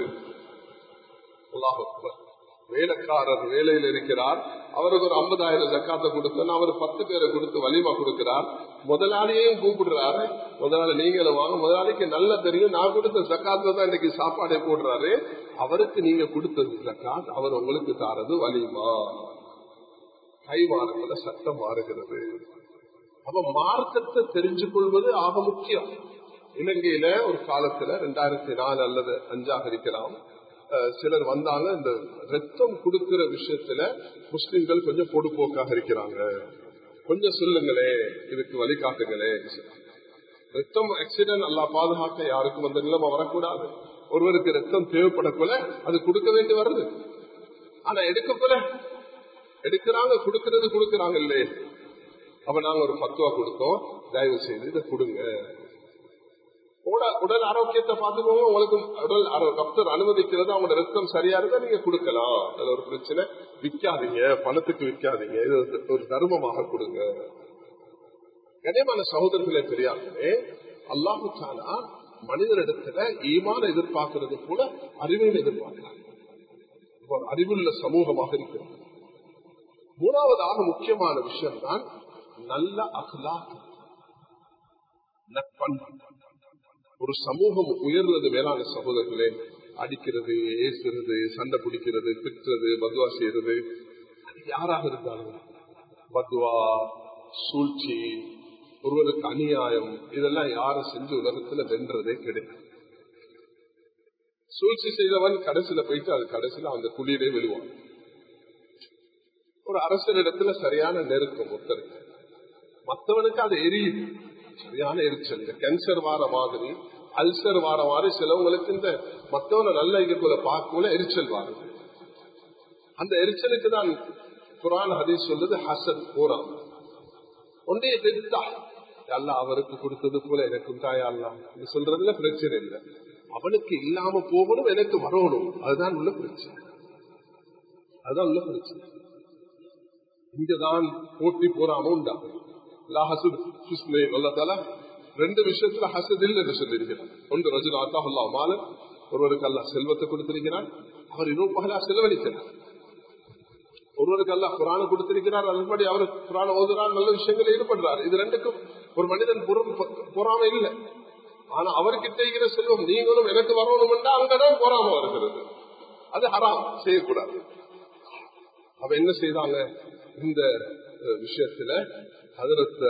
வேலைக்காரர் வேலையில் இருக்கிறார் அவருக்கு ஒரு ஐம்பதாயிரம் ஜக்காத்தை கொடுத்தா அவர் பத்து பேரை கொடுத்து வலிமா கொடுக்கிறார் முதலாளியையும் கூப்பிடுறாரு முதலாளி நீங்களும் வாங்க முதலாளிக்கு நல்ல தெரியும் நான் கொடுத்த ஜக்காத்துல தான் இன்னைக்கு சாப்பாடை போடுறாரு அவருக்கு நீங்க கொடுத்தது ஜக்காத் அவர் உங்களுக்கு தாரது வலிமா கை மாறக்குள்ள சட்டம் மாறுகிறது அப்ப மார்க்கத்தை தெரிஞ்சு கொள்வது ஆக முக்கியம் இலங்கையில ஒரு காலத்துல ரெண்டாயிரத்தி நாலு அல்லது அஞ்சாக இருக்கலாம் சிலர் வந்தாங்க இந்த ரத்தம் கொடுக்கிற விஷயத்துல முஸ்லிம்கள் கொஞ்சம் பொடுப்போக்காக இருக்கிறாங்க கொஞ்சம் சொல்லுங்களே இதுக்கு வழிகாட்டுங்களே ரத்தம் ஆக்சிடென்ட் அல்லா பாதுகாக்க யாருக்கும் அந்த நிலைமை வரக்கூடாது ஒருவருக்கு ரத்தம் தேவைப்படக்குள்ள அது கொடுக்க வேண்டி வருது ஆனா எடுக்கக்குள்ள எடுக்கிறாங்க கொடுக்கறது கொடுக்கறாங்க இல்லையே அப்ப நாங்க ஒரு பத்துவா கொடுத்தோம் தயவு செய்து இதை கொடுங்க உடல் ஆரோக்கியத்தை பார்த்துக்கோங்க உங்களுக்கு உடல் டாக்டர் அனுமதிக்கிறது அவங்களோட ரத்தம் சரியா இருந்தா நீங்க கொடுக்கலாம் அதுல ஒரு பிரச்சனை விற்காதீங்க பணத்துக்கு விற்காதீங்க இது ஒரு தர்மமாக கொடுங்க கனியமான சகோதரர்களே தெரியாதே அல்லாஹு சாலா மனிதனிடத்துல ஈமான எதிர்பார்க்கறது போல அறிவியல் எதிர்பார்க்கிறாங்க அறிவுள்ள சமூகமாக இருக்கிறது மூணாவதாக முக்கியமான விஷயம் தான் நல்ல அகலா நட்பண்பு ஒரு சமூகம் உயர்றது மேலான சகோதரர்களே அடிக்கிறது ஏசுறது சண்டை பிடிக்கிறது திட்டுறது பத்வா செய்யறது யாராக இருந்தாலும் பத்வா சூழ்ச்சி ஒருவருக்கு அநியாயம் இதெல்லாம் யாரும் செஞ்சு உலகத்துல வென்றதே கிடையாது சூழ்ச்சி செய்தவன் கடைசியில போயிட்டு அது கடைசியில அந்த குழியிலே விழுவான் ஒரு அரசரிடத்துல சரியான நெருக்கம் ஒருத்தருக்கு மற்றவனுக்கு அது எரியுது சரியான எரிச்சல் இந்த கேன்சர் வார மாதிரி அல்சர் வார மாதிரி சிலவங்களுக்கு இந்த மத்தவனை நல்ல இதுக்குள்ள பார்க்கல எரிச்சல் வாருது அந்த எரிச்சலுக்கு தான் குரான் ஹதீஸ் சொல்றது ஹசத் போறான் ஒன்றைய பெருத்தா அல்ல அவருக்கு கொடுத்தது போல எனக்கும் தாயா அல்ல சொல்றதுல பிரச்சனை இல்லை அவனுக்கு இல்லாம போகணும் எனக்கு வரணும் அதுதான் உள்ள பிரச்சனை அதுதான் உள்ள பிரச்சனை இங்கதான் போட்டி போறாம உண்டாகும் ரெண்டு விஷயத்துல ஹசத் இல்லை என்று சொல்லியிருக்கிறார் ஒன்று ரஜுல் ஆத்தாஹுல்லா மால ஒருவருக்கு அல்ல செல்வத்தை கொடுத்திருக்கிறார் அவர் இன்னும் பகலா செலவழிக்கிறார் ஒருவருக்கு அல்ல குரான கொடுத்திருக்கிறார் அதன்படி அவர் குரான ஓதுறார் நல்ல விஷயங்கள் ஈடுபடுறார் இது ரெண்டுக்கும் ஒரு மனிதன் புறம் பொறாம இல்லை ஆனா அவர்கிட்ட இருக்கிற செல்வம் நீங்களும் எனக்கு வரணும் என்றா அங்கதான் பொறாம வருகிறது அது ஹராம் செய்யக்கூடாது அவ என்ன செய்தாங்க இந்த விஷயத்துல அதற்கு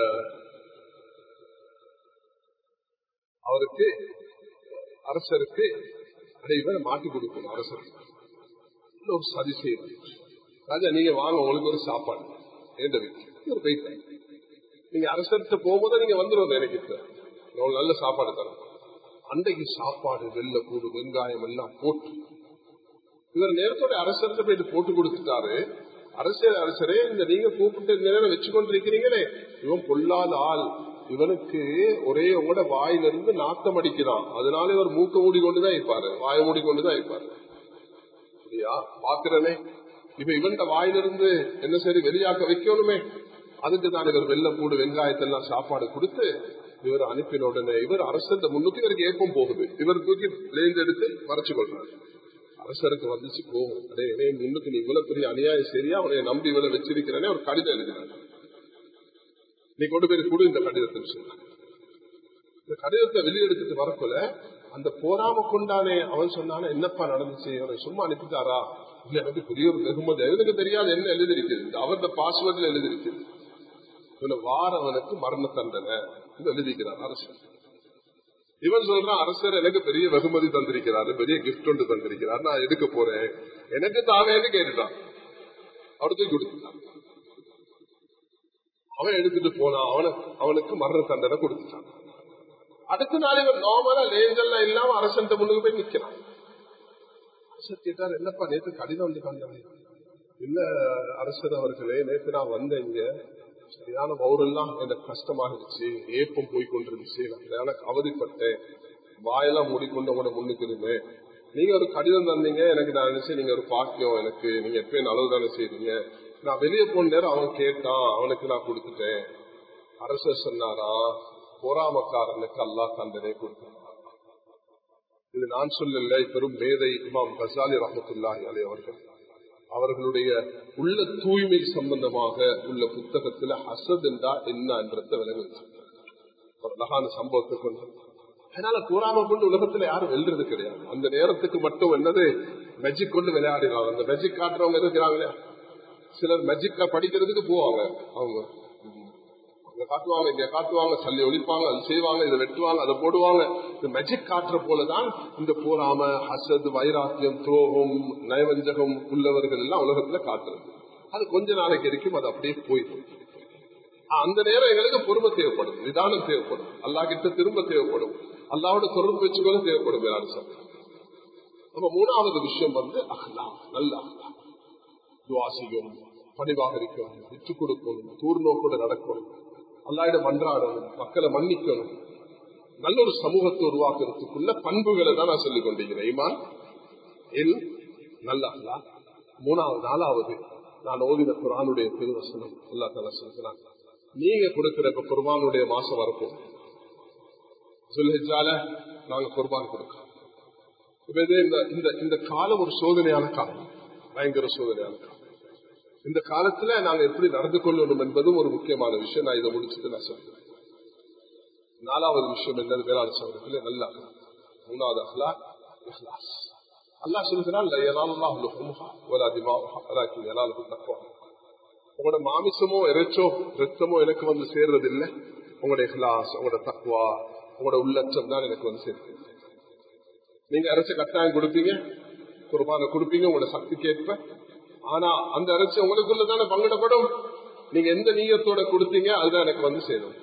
அவருக்கு அரசருக்கு அடைவ மாட்டி கொடுக்கணும் அரசருக்கு ஒரு சதி செய்யணும் ராஜா நீங்க வாங்க உங்களுக்கு ஒரு சாப்பாடு ஏண்ட வீட்டு ஒரு போயிட்டேன் நீங்க அரசர்கிட்ட போகும்போது நீங்க வந்துடும் நினைக்கிற எவ்வளவு நல்ல சாப்பாடு தரும் அன்றைக்கு சாப்பாடு வெள்ள கூடு வெங்காயம் எல்லாம் போட்டு இவர் நேரத்தோட அரசர்கிட்ட போயிட்டு போட்டு கொடுத்துட்டாரு அரசியல் அரசரே இந்த நீங்க கூப்பிட்டு நேரம் வச்சு கொண்டிருக்கிறீங்களே இவன் பொல்லாத ஆள் இவனுக்கு ஒரே உங்களோட வாயிலிருந்து நாத்தம் அடிக்கிறான் அதனால இவர் மூக்க மூடிக்கொண்டுதான் இருப்பாரு வாய மூடிக்கொண்டுதான் இருப்பாரு சரியா பாக்குறனே இப்ப இவன் வாயிலிருந்து என்ன சரி வெளியாக்க வைக்கணுமே அதுக்கு தான் இவர் வெள்ளம் கூடு வெங்காயத்தெல்லாம் சாப்பாடு கொடுத்து இவர் அனுப்பின உடனே இவர் அரசர் முன்னுக்கு இவருக்கு ஏப்பம் போகுது இவர் தூக்கி எடுத்து மறைச்சு கொள்றாரு அரசருக்கு வந்துச்சு போகும் அதே என்னைய முன்னுக்கு நீ இவ்வளவு பெரிய அநியாயம் சரியா அவனை நம்பி இவ்வளவு வச்சிருக்கிறேனே ஒரு கடிதம் எழுதினார் நீ கொண்டு போய் கொடு இந்த கடிதத்தை சொன்னார் இந்த கடிதத்தை வெளியெடுத்துட்டு வரக்குள்ள அந்த போராம கொண்டானே அவன் சொன்னானே என்னப்பா நடந்துச்சு அவனை சும்மா அனுப்பிட்டாரா இல்ல எனக்கு பெரிய ஒரு வெகுமதி எனக்கு தெரியாது என்ன எழுதிருக்குது அவரது பாஸ்வேர்ட்ல எழுதிருக்குது இவனை வாரவனுக்கு மரண தண்டனை எழுதிக்கிறார் அரசர் இவன் சொல்றான் அரசர் எனக்கு பெரிய வெகுமதி தந்திருக்கிறாரு பெரிய கிஃப்ட் ஒன்று தந்திருக்கிறார் நான் எடுக்க போறேன் எனக்கு தாவேன்னு கேட்டுட்டான் அவருக்கு கொடுத்துட்டான் அவன் எடுத்துட்டு போனான் அவன அவனுக்கு மரண தண்டனை கொடுத்துட்டான் அடுத்த நாள் இவன் நார்மலா லேஞ்சல்லாம் இல்லாம அரசன் முன்னுக்கு போய் நிக்கிறான் அரசர் கேட்டார் என்னப்பா நேற்று கடிதம் வந்து தந்தவன் இல்ல அரசர் அவர்களே நேற்று நான் வந்தேன் இங்க சரியான பௌரெல்லாம் எனக்கு கஷ்டமாகிடுச்சு ஏப்பம் போய் கொண்டிருந்துச்சு எனக்கு அவதிப்பட்டேன் வாயெல்லாம் மூடிக்கொண்டு உங்களோட முன்னுக்கு இருந்தேன் நீங்க ஒரு கடிதம் தந்தீங்க எனக்கு நான் நினைச்சேன் நீங்க ஒரு பாக்கியம் எனக்கு நீங்க எப்பயும் நல்லது தானே செய்வீங்க நான் வெளியே போன நேரம் அவன் கேட்டான் அவனுக்கு நான் கொடுத்துட்டேன் அரசர் சொன்னாரா பொறாமக்காரனுக்கு அல்லா தண்டனை கொடுத்தான் இது நான் சொல்லல பெரும் மேதை இமாம் கசாலி ரஹமத்துல்லாஹி அலி அவர்கள் அவர்களுடைய உள்ள தூய்மை சம்பந்தமாக உள்ள புத்தகத்துல ஹசத் என்றா என்ன என்றத விலங்கு ஒரு அழகான சம்பவத்தை கொண்டு அதனால கூறாம கொண்டு உலகத்துல யாரும் வெல்றது கிடையாது அந்த நேரத்துக்கு மட்டும் என்னது மெஜிக் கொண்டு விளையாடினாங்க அந்த மெஜிக் காட்டுறவங்க இருக்கிறாங்க சிலர் மெஜிக்க படிக்கிறதுக்கு போவாங்க அவங்க அங்க காட்டுவாங்க இங்க காட்டுவாங்க சல்லி ஒழிப்பாங்க அது செய்வாங்க இதை வெட்டுவாங்க அதை போடுவாங்க இந்த மெஜிக் காட்டுற போலதான் இந்த போராம ஹசத் வைராக்கியம் துரோகம் நயவஞ்சகம் உள்ளவர்கள் எல்லாம் உலகத்துல காட்டுறது அது கொஞ்ச நாளைக்கு இருக்கும் அது அப்படியே போயிடும் அந்த நேரம் எங்களுக்கு பொறுமை தேவைப்படும் நிதானம் தேவைப்படும் அல்லா கிட்ட திரும்ப தேவைப்படும் அல்லாவோட தொடர்பு வச்சுக்கொள்ள தேவைப்படும் எல்லாரும் சொல்றேன் நம்ம மூணாவது விஷயம் வந்து அஹ்லா நல்ல அஹ்லா துவாசிக்கணும் பணிவாக இருக்கணும் விட்டு கொடுக்கணும் தூர்நோக்கோட நடக்கணும் அல்லாயிடம் மன்றாடணும் மக்களை மன்னிக்கணும் நல்ல ஒரு சமூகத்தை உருவாக்குறதுக்குள்ள பண்புகளை தான் நான் சொல்லிக் கொண்டிருக்கிறேன் ஈமான் எல் நல்ல அல்லா மூணாவது நாலாவது நான் ஓதின குரானுடைய திருவசனம் அல்லா தலா சொல்கிறான் நீங்க கொடுக்கிற இப்ப குர்பானுடைய மாசம் வரப்போம் சொல்லிச்சால நாங்க குர்பான் கொடுக்கிறோம் இந்த இந்த காலம் ஒரு சோதனையான காலம் பயங்கர சோதனையான காலம் இந்த காலத்துல நாங்க எப்படி நடந்து கொள்ளணும் என்பதும் ஒரு முக்கியமான விஷயம் நான் இதை முடிச்சுட்டு நான் சொல்றேன் நாலாவது விஷயம் என்னது வேளாண் சோதனையில நல்ல மூணாவது அஹ்லா அல்லா சொல்கிறான் உங்களோட மாமிசமோ இறைச்சோ ரத்தமோ எனக்கு வந்து சேர்றது இல்லை உங்களோட இஹ்லாஸ் உங்களோட தக்குவா உங்களோட உள்ளச்சம் தான் எனக்கு வந்து சேர்த்து நீங்க இறைச்ச கட்டாயம் கொடுப்பீங்க குர்பான கொடுப்பீங்க உங்களோட சக்திக்கு ஏற்ப ஆனா அந்த இறைச்சி உங்களுக்குள்ள தானே பங்கிடப்படும் நீங்க எந்த நீயத்தோட கொடுத்தீங்க அதுதான் எனக்கு வந்து சேரும்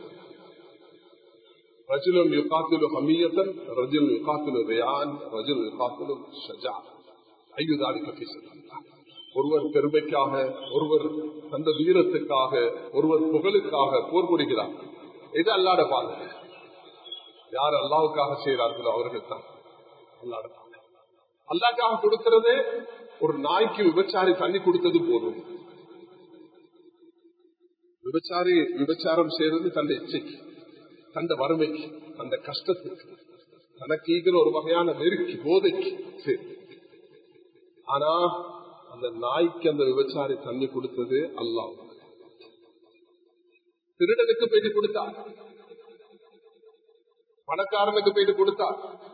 ரஜுலும் யுகாத்திலு ஹமியத்தன் ரஜுல் யுகாத்திலு ரியான் ரஜுல் யுகாத்திலு ஷஜா ஐயுதாடி கட்டி ஒருவர் பெருமைக்காக ஒருவர் தந்த வீரத்துக்காக ஒருவர் புகழுக்காக போர் புரிகிறார் இது அல்லாட பாதை யார் அல்லாவுக்காக செய்கிறார்களோ அவர்கள் தான் அல்லாட பாதை அல்லாக்காக கொடுக்கிறது ஒரு நாய்க்கு விபச்சாரி தண்ணி கொடுத்தது போதும் விபச்சாரி விபச்சாரம் செய்யறது தந்த இச்சைக்கு தந்த வறுமைக்கு அந்த கஷ்டத்துக்கு தனக்கு ஈகிற ஒரு வகையான நெருக்கி போதைக்கு சரி ஆனா அந்த நாய்க்கு அந்த விபச்சாரி தண்ணி கொடுத்தது அல்லா திருடனுக்கு போயிட்டு கொடுத்தார் பணக்காரனுக்கு போயிட்டு கொடுத்தார்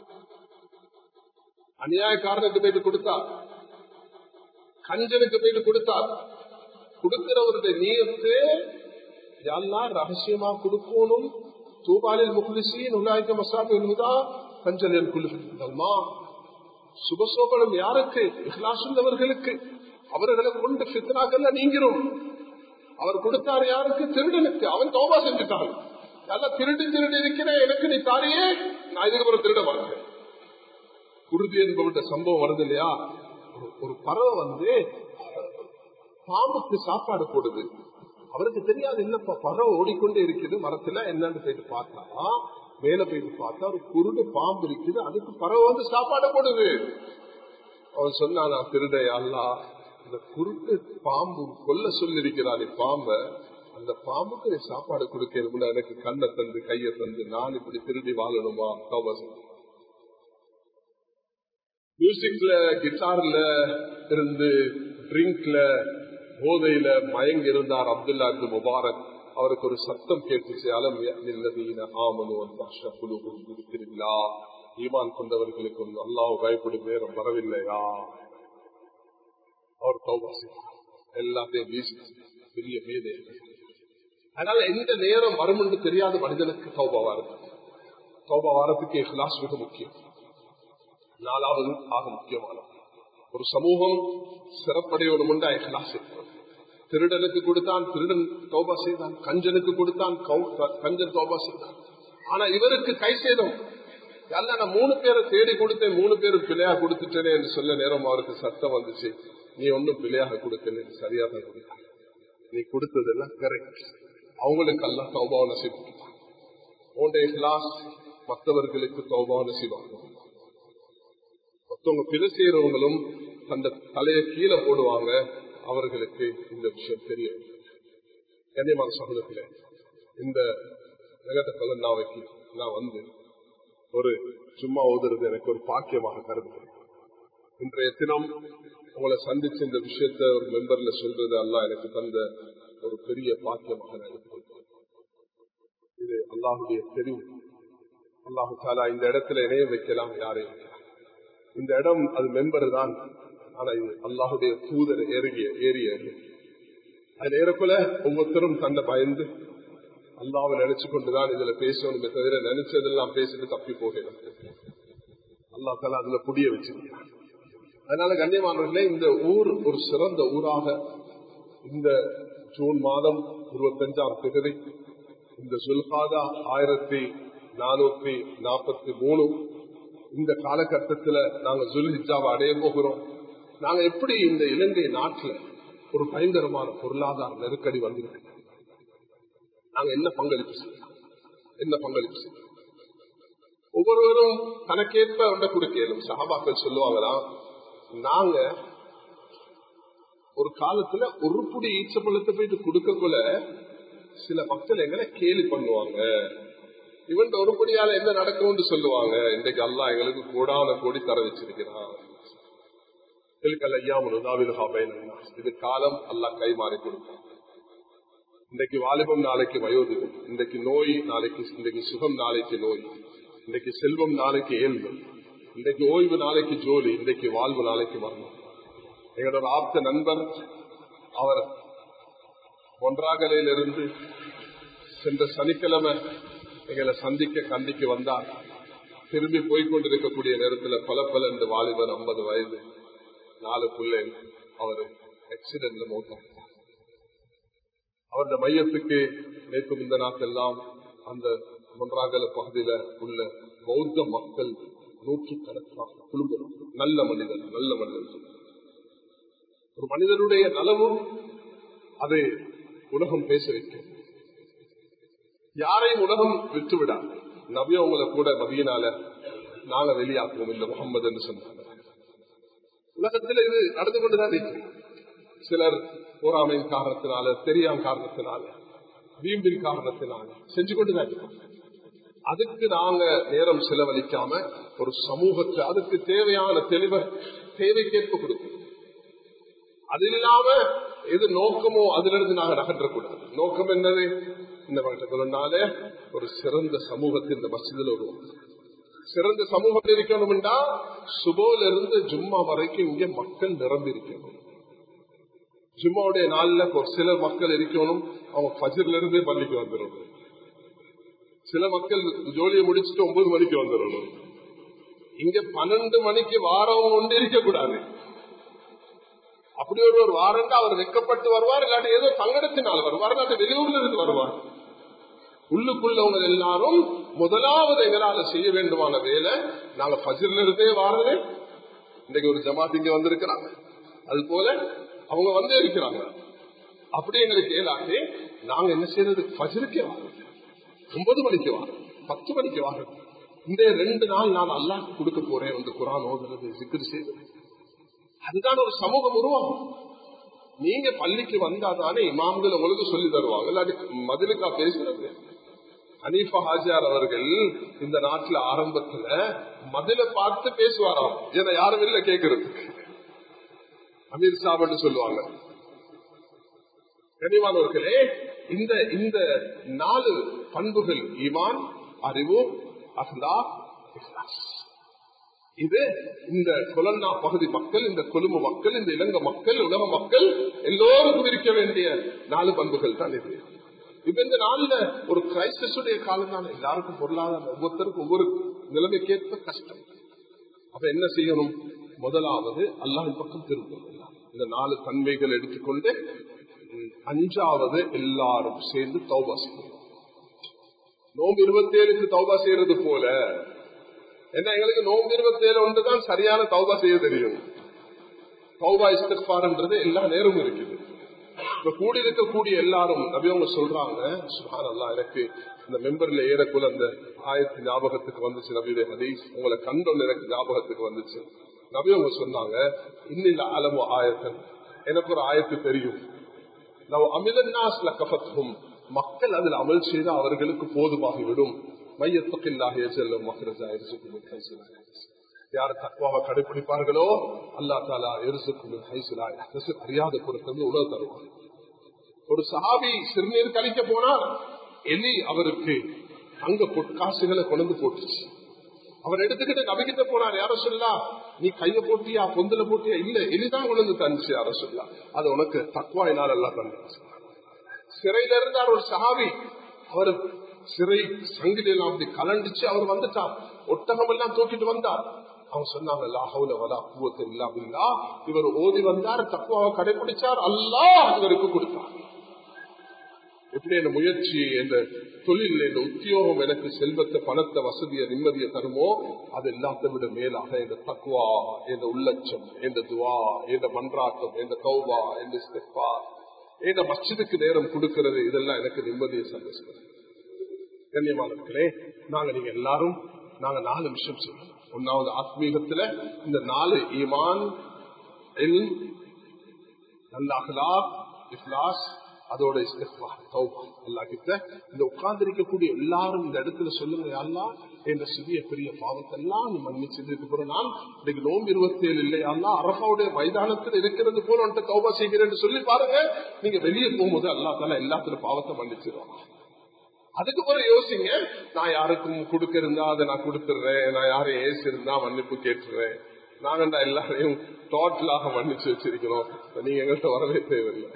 அநியாயக்காரனுக்கு போயிட்டு கொடுத்தார் கஞ்சனுக்கு போயிட்டு கொடுத்தார் கொடுக்கிறவருடைய நீயத்து எல்லாம் ரகசியமா கொடுக்கணும் தூபாலில் முக்லிசின் உலாய்க்க மசாபி என்பதா கஞ்சனில் குளிர்மா சுபசோபனம் யாருக்கு இஹ்லாசுள்ளவர்களுக்கு அவர்களை கொண்டு சித்தனாக்கல்ல நீங்கிறோம் அவர் கொடுத்தார் யாருக்கு திருடனுக்கு அவன் தோபா செஞ்சுட்டான் நல்லா திருடு திருடு இருக்கிறேன் எனக்கு நீ தாரியே நான் இதுக்கப்புறம் திருட மாட்டேன் குருதி என்பவருடைய சம்பவம் வருது இல்லையா ஒரு பறவை வந்து பாம்புக்கு சாப்பாடு போடுது அவருக்கு தெரியாது என்னப்பா பறவை ஓடிக்கொண்டே இருக்குது மரத்துல என்னன்னு போயிட்டு பார்த்தா மேல போயிட்டு பார்த்தா ஒரு குருடு பாம்பு இருக்குது அதுக்கு பறவை வந்து சாப்பாடு போடுது அவன் சொன்னா நான் திருடைய அல்லா இந்த குருட்டு பாம்பு கொல்ல சொல்லி இருக்கிறானே பாம்ப அந்த பாம்புக்கு நீ சாப்பாடு கொடுக்கணும்னா எனக்கு கண்ணை தந்து கையை தந்து நான் இப்படி திருடி வாழணுமா தௌபா செய்ய மியூசிக்ல கிட்டார்ல இருந்து ட்ரிங்க்ல போதையில மயங்கி இருந்தார் அப்துல்லா அப்து முபாரக் அவருக்கு ஒரு சத்தம் கேட்டுச்சு அலம் ஆமனு இருக்கிறீங்களா ஈமான் கொண்டவர்களுக்கு அல்லாஹ் பயப்படும் நேரம் வரவில்லையா அவர் தௌபா செய்தார் எல்லாத்தையும் வீசி பெரிய மேதை அதனால எந்த நேரம் வரும் என்று தெரியாத மனிதனுக்கு தௌபா வாரம் தௌபா வாரத்துக்கு இஹ்லாஸ் மிக முக்கியம் நாலாவது ஆக முக்கியமான ஒரு சமூகம் சிறப்படையோடு இஹ்லாஸ் திருடனுக்கு கொடுத்தான் திருடன் தௌபா செய்தான் கஞ்சனுக்கு கொடுத்தான் கஞ்சன் தௌபா செய்தான் ஆனா இவருக்கு கை சேதம் அல்ல நான் மூணு பேரை தேடி கொடுத்தேன் மூணு பேரும் பிள்ளையா கொடுத்துட்டேனே என்று சொல்ல நேரம் அவருக்கு சத்தம் வந்துச்சு நீ ஒன்னும் பிள்ளையாக கொடுக்கல சரியா தான் கொடுத்த நீ கொடுத்ததெல்லாம் கரெக்ட் அவங்களுக்கு எல்லாம் தௌபாவ நசிவாங்க உன்னுடைய கிளாஸ் மற்றவர்களுக்கு தௌபாவ நசிவாங்க மற்றவங்க பிழை செய்யறவங்களும் அந்த தலையை கீழே போடுவாங்க அவர்களுக்கு இந்த விஷயம் தெரியும் கண்ணியமான சகோதரத்தில இந்த நகத்த கலந்தாவைக்கு நான் வந்து ஒரு சும்மா ஓதுறது எனக்கு ஒரு பாக்கியமாக கருதுகிறேன் இன்றைய தினம் உங்களை சந்திச்ச இந்த விஷயத்த ஒரு மெம்பர்ல சொல்றது அல்ல எனக்கு தந்த ஒரு பெரிய பாக்கியமாக நான் எடுத்துக்கொள்கிறேன் இது அல்லாஹுடைய தெரிவு அல்லாஹு தாலா இந்த இடத்துல இணைய வைக்கலாம் யாரையும் வைக்கலாம் இந்த இடம் அது மெம்பர் தான் ஆனா இது அல்லாஹுடைய தூதர் ஏறிய ஏறிய அது ஏறக்குள்ள ஒவ்வொருத்தரும் தன்னை பயந்து அல்லாவை நினைச்சு கொண்டுதான் இதுல பேசணுமே தவிர நினைச்சதெல்லாம் பேசிட்டு தப்பி போகலாம் அல்லா தாலா அதுல புடிய வச்சிருக்கிறான் அதனால கண்ணியமானவர்களே இந்த ஊர் ஒரு சிறந்த ஊராக இந்த ஜூன் மாதம் இருபத்தஞ்சாம் தேதி இந்த சுல்காதா ஆயிரத்தி நானூத்தி நாற்பத்தி மூணு இந்த காலகட்டத்தில் நாங்க ஜுல்ஹிஜாவை அடைய போகிறோம் நாங்க எப்படி இந்த இலங்கை நாட்டில் ஒரு பயங்கரமான பொருளாதார நெருக்கடி வந்திருக்கு நாங்க என்ன பங்களிப்பு செய்யலாம் என்ன பங்களிப்பு செய்யலாம் ஒவ்வொருவரும் தனக்கேற்ப ஒன்றை கொடுக்கலும் சகாபாக்கள் சொல்லுவாங்களாம் நாங்க ஒரு காலத்துல ஒரு புடி ஈச்சப்பழத்தை போயிட்டு கொடுக்கக்குள்ள சில மக்கள் எங்களை கேலி பண்ணுவாங்க இவன் ஒரு படியால என்ன நடக்கும்னு சொல்லுவாங்க இன்றைக்கு அல்லா எங்களுக்கு கூடான கோடி தர வச்சிருக்கிறான் இது காலம் அல்லா கை மாறி கொடுக்கும் இன்றைக்கு வாலிபம் நாளைக்கு வயோதிகம் இன்றைக்கு நோய் நாளைக்கு இன்றைக்கு சுகம் நாளைக்கு நோய் இன்றைக்கு செல்வம் நாளைக்கு இயல்பு இன்றைக்கு ஓய்வு நாளைக்கு ஜோலி இன்றைக்கு வாழ்வு நாளைக்கு மரணம் எங்களோட ஆப்த நண்பர் அவர் ஒன்றாகலையிலிருந்து சென்ற சனிக்கிழமை எங்களை சந்திக்க கண்டிக்கு வந்தார் திரும்பி போய்கொண்டிருக்கக்கூடிய நேரத்தில் பல பல இந்த வாலிபர் ஐம்பது வயது நாலு பிள்ளை அவர் ஆக்சிடென்ட்ல மோட்டார் அவருடைய மையத்துக்கு நேற்று இந்த நாட்டெல்லாம் அந்த ஒன்றாகல பகுதியில உள்ள பௌத்த மக்கள் நூற்று கணக்காக குழும்புறோம் நல்ல மனிதன் நல்ல மனிதன் ஒரு மனிதனுடைய நலவும் அதை உலகம் பேச வைக்கும் யாரையும் உலகம் விட்டுவிடாது நபிய உங்களை கூட மதியனால நாங்க வெளியாக்குவோம் இந்த முகம்மது என்று சொன்னாங்க உலகத்தில் இது நடந்து கொண்டுதான் இருக்கு சிலர் போராமையின் காரணத்தினால தெரியாம காரணத்தினால வீம்பின் காரணத்தினால செஞ்சு கொண்டுதான் இருக்கோம் அதுக்கு நாங்க நேரம் செலவழிக்காம ஒரு சமூகத்தை அதுக்கு தேவையான தெளிவை தேவைக்கேற்ப கொடுக்கும் அது இல்லாம எது நோக்கமோ அதுல இருந்து நாங்க நகற்றக்கூடாது நோக்கம் என்னது இந்த மக்களுனால ஒரு சிறந்த சமூகத்தை இந்த மசிதில் வருவோம் சிறந்த சமூகம் இருக்கணும்டா சுபோல இருந்து ஜும்மா வரைக்கும் இங்க மக்கள் நிரம்பி இருக்கணும் ஜும்மாவுடைய நாள்ல ஒரு சில மக்கள் இருக்கணும் அவங்க பஜர்ல இருந்தே பள்ளிக்கு வந்துடணும் சில மக்கள் ஜோலியை முடிச்சுட்டு ஒன்பது மணிக்கு வந்துடணும் இங்க பன்னெண்டு மணிக்கு வாரம் கொண்டு இருக்கக்கூடாது அப்படி ஒரு ஒரு வாரண்டா அவர் வெக்கப்பட்டு வருவார் இல்லாட்டி ஏதோ தங்கடத்தினால் வருவார் இல்லாட்டி வெளியூர்ல இருந்து வருவார் உள்ளுக்குள்ளவங்க எல்லாரும் முதலாவது எங்களால செய்ய வேண்டுமான வேலை நாங்க பஜிர்ல இருந்தே வாரது இன்னைக்கு ஒரு ஜமாத் இங்க வந்திருக்கிறாங்க அது போல அவங்க வந்தே இருக்கிறாங்க அப்படி எங்களுக்கு ஏதாக்கி நாங்க என்ன செய்யறது பஜிருக்கே வாங்க ஒன்பது மணிக்கு வாங்க பத்து மணிக்கு வாங்க இந்த ரெண்டு நாள் நான் அல்லாஹ் கொடுக்க போறேன் வந்து குரான் ஓதுறது சிக்கர் செய்வது அதுதான் ஒரு சமூகம் உருவாகும் நீங்க பள்ளிக்கு வந்தா தானே இமாம்கள் உங்களுக்கு சொல்லி தருவாங்க இல்லாட்டி மதிலுக்கா பேசுறது ஹனீஃபா ஹாஜியார் அவர்கள் இந்த நாட்டுல ஆரம்பத்துல மதில பார்த்து பேசுவாராம் ஏன்னா யாரும் இல்ல கேட்கறதுக்கு அமீர் சாப்னு சொல்லுவாங்க கனிவானவர்களே இந்த இந்த நாலு பண்புகள் ஈமான் அறிவு அஹ்லா இஹ்லாஸ் இது இந்த கொலன்னா பகுதி மக்கள் இந்த கொழும்பு மக்கள் இந்த இலங்கை மக்கள் உலக மக்கள் எல்லோருக்கும் இருக்க வேண்டிய நாலு பண்புகள் தான் இது இப்ப இந்த நாள்ல ஒரு கிரைசிஸுடைய காலம் தான் எல்லாருக்கும் பொருளாதாரம் ஒவ்வொருத்தருக்கும் ஒவ்வொரு நிலைமைக்கேற்ப கஷ்டம் அப்ப என்ன செய்யணும் முதலாவது அல்லாஹின் பக்கம் திரும்பணும் இந்த நாலு தன்மைகள் எடுத்துக்கொண்டு அஞ்சாவது எல்லாரும் சேர்ந்து தௌபா செய்யணும் நோம்பு இருபத்தி ஏழுக்கு தௌபா செய்யறது போல என்ன எங்களுக்கு நோம்பு இருபத்தி ஏழு ஒன்றுதான் சரியான தௌபா செய்ய தெரியும் தௌபா இஸ்திஃபார்ன்றது எல்லா நேரமும் இருக்குது இப்ப கூடி இருக்கக்கூடிய எல்லாரும் நபியவங்க சொல்றாங்க சுஹான் அல்லா எனக்கு இந்த மெம்பர்ல ஏறக்குள்ள அந்த ஆயத்து ஞாபகத்துக்கு வந்துச்சு நபியுடைய ஹதீஸ் உங்களை கண்டோன்னு எனக்கு ஞாபகத்துக்கு வந்துச்சு நபியவங்க சொன்னாங்க இன்னில அளவு ஆயத்தன் எனக்கு ஒரு ஆயத்து தெரியும் நம்ம அமிலன்னாஸ்ல கபத்தும் மக்கள் அதில் அமல் செய்து அவர்களுக்கு போதுமாகிவிடும் மையத்துக்கில்லாக செல்லும் மகரஜா யார் தக்குவாக கடைபிடிப்பார்களோ அல்லா தாலா எரிசுக்கும் அறியாத பொருட்கள் உணவு தருவார் ஒரு சஹாபி சிறுநீர் கழிக்க போனார் எலி அவருக்கு அங்க காசுகளை கொண்டு போட்டுச்சு அவர் எடுத்துக்கிட்டு நபிக்கிட்ட போனார் யார சொல்லா நீ கைய போட்டியா பொந்துல போட்டியா இல்ல எலிதான் கொண்டு தந்துச்சு யார சொல்லா அது உனக்கு தக்குவா என்னால் எல்லாம் தந்துச்சு சிறையில இருந்தார் ஒரு சஹாபி அவர் சிறை சங்கிலி எல்லாம் அப்படி கலண்டிச்சு அவர் வந்துட்டார் ஒட்டகம் எல்லாம் தூக்கிட்டு வந்தார் அவங்க சொன்னாங்க லாஹவுல வலா பூவத்தை இல்லாமல்லா இவர் ஓதி வந்தார் தக்குவாக கடைபிடிச்சார் அல்லாஹ் இவருக்கு கொடுத்தார் எப்படி இந்த முயற்சி என்ற தொழில் இந்த உத்தியோகம் எனக்கு செல்வத்தை பணத்தை வசதியை நிம்மதியை தருமோ அது எல்லாத்தை விட மேலாக இந்த தக்குவா இந்த உள்ளச்சம் இந்த துவா இந்த மன்றாட்டம் இந்த கௌவா இந்த ஸ்டெப்பா இந்த மஸ்ஜிதுக்கு நேரம் கொடுக்கிறது இதெல்லாம் எனக்கு நிம்மதியை சந்தோஷம் கண்ணியமானவர்களே நாங்க நீங்க எல்லாரும் நாங்க நாலு விஷயம் செய்யணும் ஒன்னாவது ஆத்மீகத்துல இந்த நாலு ஈமான் நல்ல அகலா இஃப்லாஸ் அதோட அல்லா கிட்ட இந்த உட்கார்ந்து இருக்கக்கூடிய எல்லாரும் இந்த இடத்துல சொல்லுங்க அல்லா என்ற சிறிய பெரிய பாவத்தெல்லாம் நீ மன்னிச்சதுக்கு பிறகு நான் இன்னைக்கு நோம்பு இருபத்தி ஏழு இல்லையா அரபாவுடைய மைதானத்தில் இருக்கிறது போல வந்துட்டு தௌபா செய்கிறேன் சொல்லி பாருங்க நீங்க வெளியே போகும்போது அல்லா தால எல்லாத்துல பாவத்தை மன்னிச்சிருவாங்க அதுக்கு பிறகு யோசிங்க நான் யாருக்கும் கொடுக்க இருந்தா அதை நான் கொடுத்துடுறேன் நான் யாரும் ஏசு இருந்தா மன்னிப்பு கேட்டுறேன் நாங்கண்டா எல்லாரையும் டோட்டலாக மன்னிச்சு வச்சிருக்கிறோம் நீங்க எங்கள்கிட்ட வரவே தேவையில்லை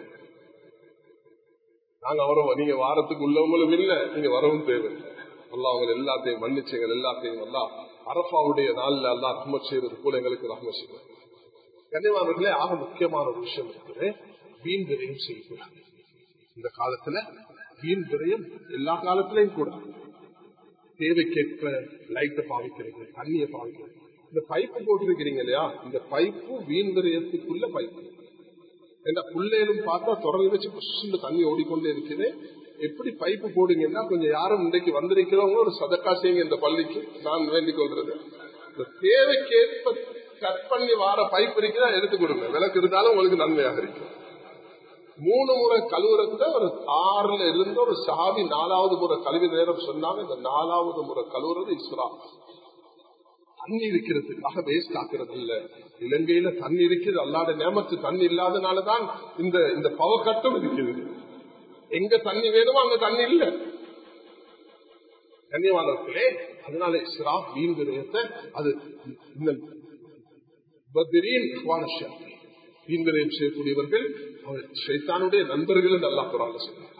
நாங்க வரோம் நீங்க வாரத்துக்கு உள்ளவங்களும் இல்ல நீங்க வரவும் தேவையில்லை அல்லா அவங்க எல்லாத்தையும் மன்னிச்சு எங்கள் எல்லாத்தையும் அல்லா அரபாவுடைய நாள்ல அல்லா ரஹ்ம செய்யறது போல எங்களுக்கு ரஹ்ம செய்யும் கன்னிவானர்களே ஆக முக்கியமான ஒரு விஷயம் இருக்குது வீண் விரையும் செய்யக்கூடாது இந்த காலத்துல வீண் விரயம் எல்லா காலத்திலையும் கூட தேவைக்கேற்ப லைட்டை பாவிக்கிறீங்க தண்ணியை பாவிக்கிறீங்க இந்த பைப்பு போட்டிருக்கிறீங்க இல்லையா இந்த பைப்பு வீண் விரயத்துக்குள்ள பைப்பு ஏன்னா புள்ளையிலும் பார்த்தா தொடர்ந்து வச்சு புஷ்ண்டு தண்ணி ஓடிக்கொண்டே இருக்குது எப்படி பைப்பு போடுங்கன்னா கொஞ்சம் யாரும் இன்றைக்கு வந்திருக்கிறவங்க ஒரு சதக்கா செய்யுங்க இந்த பள்ளிக்கு நான் வேண்டிக் கொள்றது இந்த தேவைக்கேற்ப கட் பண்ணி வார பைப் இருக்குதா எடுத்து கொடுங்க விளக்கு இருந்தாலும் உங்களுக்கு நன்மையாக இருக்கும் மூணு முறை கழுவுறத ஒரு ஆறுல இருந்து ஒரு சாவி நாலாவது முறை கழுவி நேரம் சொன்னாங்க இந்த நாலாவது முறை கழுவுறது இஸ்ரா தண்ணி இருக்கிறதுக்காக வேஸ்ட் ஆக்குறது இல்ல இலங்கையில தண்ணி இருக்குது அல்லாத நேமத்து தண்ணி இல்லாதனாலதான் இந்த இந்த பவ கட்டம் இருக்குது எங்க தண்ணி வேணுமோ அங்க தண்ணி இல்ல கண்ணியமானவர்களே அதனால இஸ்ரா வீண் விரயத்தை அது வீண்விரயம் செய்யக்கூடியவர்கள் சைத்தானுடைய நண்பர்கள் நல்லா குரான் சொல்றாங்க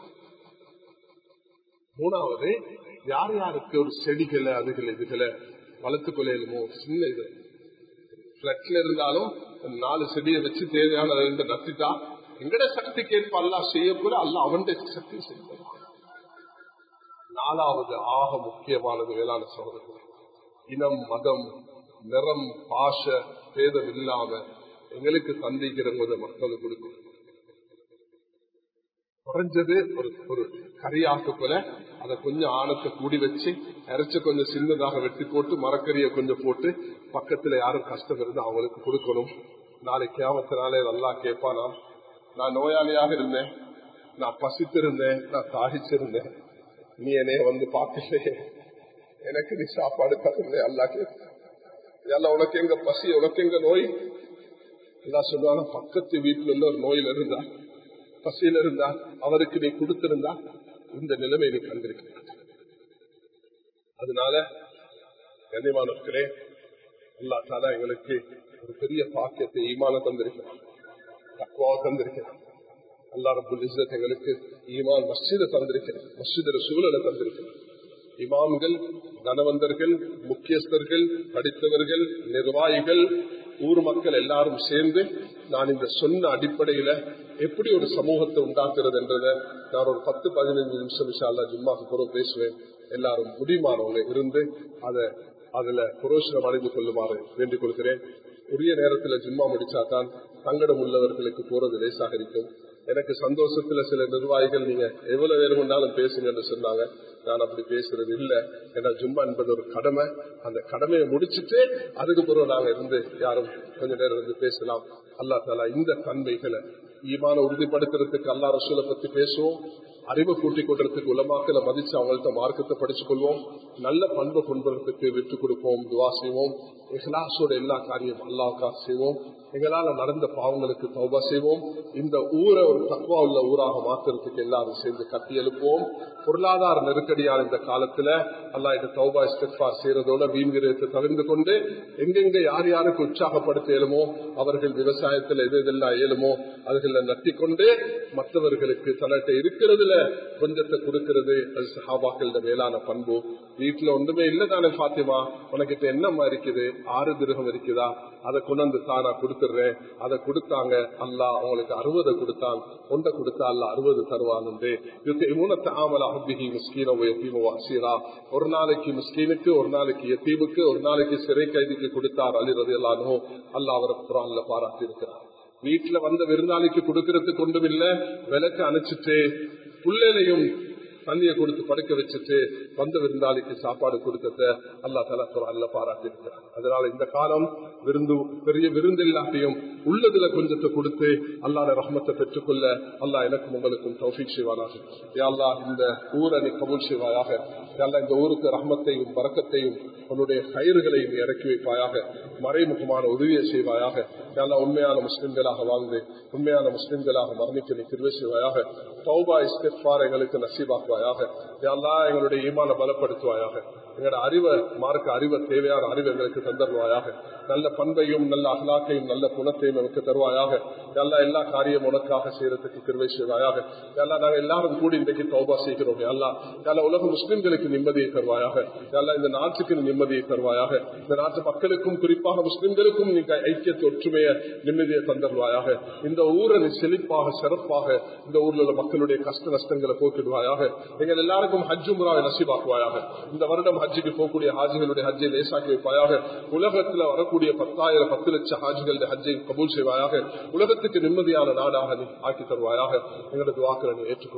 மூணாவது யார் யாருக்கு ஒரு செடிகளை அதுகளை இதுகளை வளர்த்து கொள்ளையிலுமோ சின்ன இது பிளட்ல இருந்தாலும் நாலு செடியை வச்சு தேவையான ரெண்டு நத்திட்டா எங்கட சக்தி கேட்ப அல்லா செய்ய போல அல்ல அவன் சக்தி செய்ய நாலாவது ஆக முக்கியமானது வேளாண் சகோதரர்கள் இனம் மதம் நிறம் பாஷ பேதம் இல்லாம எங்களுக்கு சந்திக்கிற போது மக்களுக்கு கொடுக்கும் குறைஞ்சது ஒரு ஒரு கரியாக்கு போல அதை கொஞ்சம் ஆணத்தை கூடி வச்சு இறைச்ச கொஞ்சம் சின்னதாக வெட்டி போட்டு மரக்கறிய கொஞ்சம் போட்டு பக்கத்துல யாரும் கஷ்டம் இருந்து அவங்களுக்கு கொடுக்கணும் நாளைக்கு கேமத்தினாலே நல்லா கேட்பானா நான் நோயாளியாக இருந்தேன் நான் பசித்திருந்தேன் நான் தாகிச்சிருந்தேன் நீ என்னைய வந்து பார்க்கலையே எனக்கு நீ சாப்பாடு தரல அல்லாக்கு எல்லாம் உனக்கு எங்க பசி உனக்கு எங்க நோய் எல்லாம் சொல்லுவாங்க பக்கத்து வீட்டுல உள்ள ஒரு நோயில இருந்தா பசியில இருந்தா அவருக்கு நீ கொடுத்திருந்தா இந்த நிலைமை நீ கண்டிருக்க அதனால கண்ணியமானவர்களே அல்லா தாலா எங்களுக்கு ஒரு பெரிய பாக்கியத்தை ஈமான தந்திருக்கிறான் தக்குவா தந்திருக்கிறான் அல்லா ரபுல் இஸ்ஸத் எங்களுக்கு ஈமான் மஸ்ஜித தந்திருக்கிறான் மஸ்ஜித சூழலை தந்திருக்கிறான் இமாம்கள் தனவந்தர்கள் முக்கியஸ்தர்கள் படித்தவர்கள் நிர்வாகிகள் ஊர் மக்கள் எல்லாரும் சேர்ந்து நான் இந்த சொன்ன அடிப்படையில எப்படி ஒரு சமூகத்தை உண்டாக்குறது என்றத நான் ஒரு பத்து பதினைந்து நிமிஷம் விஷாலா ஜும்மாக்கு கூட பேசுவேன் எல்லாரும் முடிமானவங்க இருந்து அதை அதுல புரோஷனம் அடைந்து கொள்ளுமாறு வேண்டிக் கொள்கிறேன் உரிய நேரத்துல ஜும்மா முடிச்சாதான் தங்கடம் உள்ளவர்களுக்கு போறது லேசாக இருக்கும் எனக்கு சந்தோஷத்துல சில நிர்வாகிகள் நீங்க எவ்வளவு வேணும்னாலும் பேசுங்கன்னு சொன்னாங்க நான் அப்படி பேசுறது இல்ல ஏன்னா ஜும்மா என்பது ஒரு கடமை அந்த கடமையை முடிச்சுட்டு அதுக்கு பிறகு நாங்க இருந்து யாரும் கொஞ்ச நேரம் இருந்து பேசலாம் அல்லா தாலா இந்த தன்மைகளை ஈமான உறுதிப்படுத்துறதுக்கு அல்லா ரசூலை பத்தி பேசுவோம் அறிவை கூட்டிக் கொள்றதுக்கு உலமாக்களை மதிச்சு அவங்கள்ட்ட மார்க்கத்தை படிச்சுக் கொள்வோம் நல்ல பண்பை கொண்டுறதுக்கு விட்டு கொடுப்போம் துவா செய்வோம் இஹ்லாசோட எல்லா காரியம் அல்லாவுக்கா செய்வோம் எங்களால நடந்த பாவங்களுக்கு தௌபா செய்வோம் இந்த ஊரை ஒரு தக்குவா உள்ள ஊராக மாத்துறதுக்கு எல்லாரும் சேர்ந்து கட்டி எழுப்புவோம் பொருளாதார நெருக்கடியான இந்த காலத்துல அல்லா இந்த தௌபா இஸ்திஃபா செய்யறதோட வீண்கிறத்தை தவிர்த்து கொண்டு எங்கெங்க யார் யாருக்கு உற்சாகப்படுத்த இயலுமோ அவர்கள் விவசாயத்துல எது எதெல்லாம் இயலுமோ அதுகளை நட்டி கொண்டு மற்றவர்களுக்கு தன்னிட்ட இருக்கிறதுல கொஞ்சத்தை கொடுக்கிறது அது சஹாபாக்கள மேலான பண்பு வீட்டுல ஒன்றுமே இல்லதானே பாத்திமா உனக்கிட்ட என்னமா இருக்குது ஆறு திருகம் இருக்குதா அதை கொண்டு தானா கொடுத்துடுறேன் அதை கொடுத்தாங்க அல்லா அவங்களுக்கு அறுபதை கொடுத்தான் ஒன்றை கொடுத்தா அல்ல அறுபது தருவாங்க ஒரு நாளைக்கு முஸ்கீனுக்கு ஒரு நாளைக்கு எத்தீமுக்கு ஒரு நாளைக்கு சிறை கைதிக்கு கொடுத்தார் அலிரது எல்லானோ அல்ல அவரை குரான்ல பாராட்டி இருக்கிறார் வீட்டுல வந்த விருந்தாளிக்கு கொடுக்கறதுக்கு ஒன்றும் இல்ல விளக்கு அணைச்சிட்டு புள்ளையிலையும் தண்ணியை கொடுத்து படுக்க வச்சுட்டு வந்த விருந்தாளிக்கு சாப்பாடு கொடுத்தத அல்லா தலா அல்ல பாராட்டி இருக்கிறார் அதனால இந்த காலம் விருந்து பெரிய விருந்து இல்லாத்தையும் உள்ளதுல கொஞ்சத்தை கொடுத்து அல்லாத ரஹமத்தை பெற்றுக்கொள்ள அல்லா எனக்கும் உங்களுக்கும் தௌஃபிக் செய்வானாக யாழ்லா இந்த ஊரை நீ கபூல் செய்வாயாக யாழ்லா இந்த ஊருக்கு ரஹமத்தையும் பறக்கத்தையும் உன்னுடைய கயிறுகளையும் இறக்கி வைப்பாயாக மறைமுகமான உதவியை செய்வாயாக யாழ்லா உண்மையான முஸ்லிம்களாக வாழ்ந்து உண்மையான முஸ்லிம்களாக மரணிக்க நீ திருவை செய்வாயாக தௌபா இஸ்திஃபார் எங்களுக்கு நசீபாக்குவாயாக யாழ்லா எங்களுடைய ஈமான பலப்படுத்துவாயாக எங்களோட அறிவை மார்க்க அறிவை தேவையான அறிவை எங்களுக்கு தந்தருவாயாக நல்ல பண்பையும் நல்ல அகலாக்கையும் நல்ல குணத்தையும் எனக்கு தருவாயாக எல்லா எல்லா காரியம் உனக்காக செய்யறதுக்கு திருவை செய்வாயாக எல்லா நாங்கள் எல்லாரும் கூடி இன்றைக்கு தௌபா செய்கிறோம் எல்லா எல்லா உலக முஸ்லிம்களுக்கு நிம்மதியை தருவாயாக எல்லா இந்த நாட்டுக்கு நிம்மதியை தருவாயாக இந்த நாட்டு மக்களுக்கும் குறிப்பாக முஸ்லிம்களுக்கும் நீங்க ஐக்கியத்தை ஒற்றுமைய நிம்மதியை தந்தருவாயாக இந்த ஊரை நீ செழிப்பாக சிறப்பாக இந்த ஊர்ல உள்ள மக்களுடைய கஷ்ட நஷ்டங்களை போக்கிடுவாயாக எங்கள் எல்லாருக்கும் ஹஜ்ஜு முறாவை நசீபாக்குவாயாக இந்த வருடம் ஹஜ்ஜுக்கு போகக்கூடிய ஹாஜிகளுடைய ஹஜ்ஜை லேசாக்கி வைப்பாயாக உலகத்துல வரக்கூடிய பத்தாயிரம் பத்து லட்சம் ஹாஜிகளுடைய ஹஜ்ஜை கபூல் செய்வாயாக உலகத்துக்கு நிம்மதியான நாடாக நீ ஆக்கி தருவாயாக எங்களது வாக்குகளை நீ ஏற்றுக்கொள்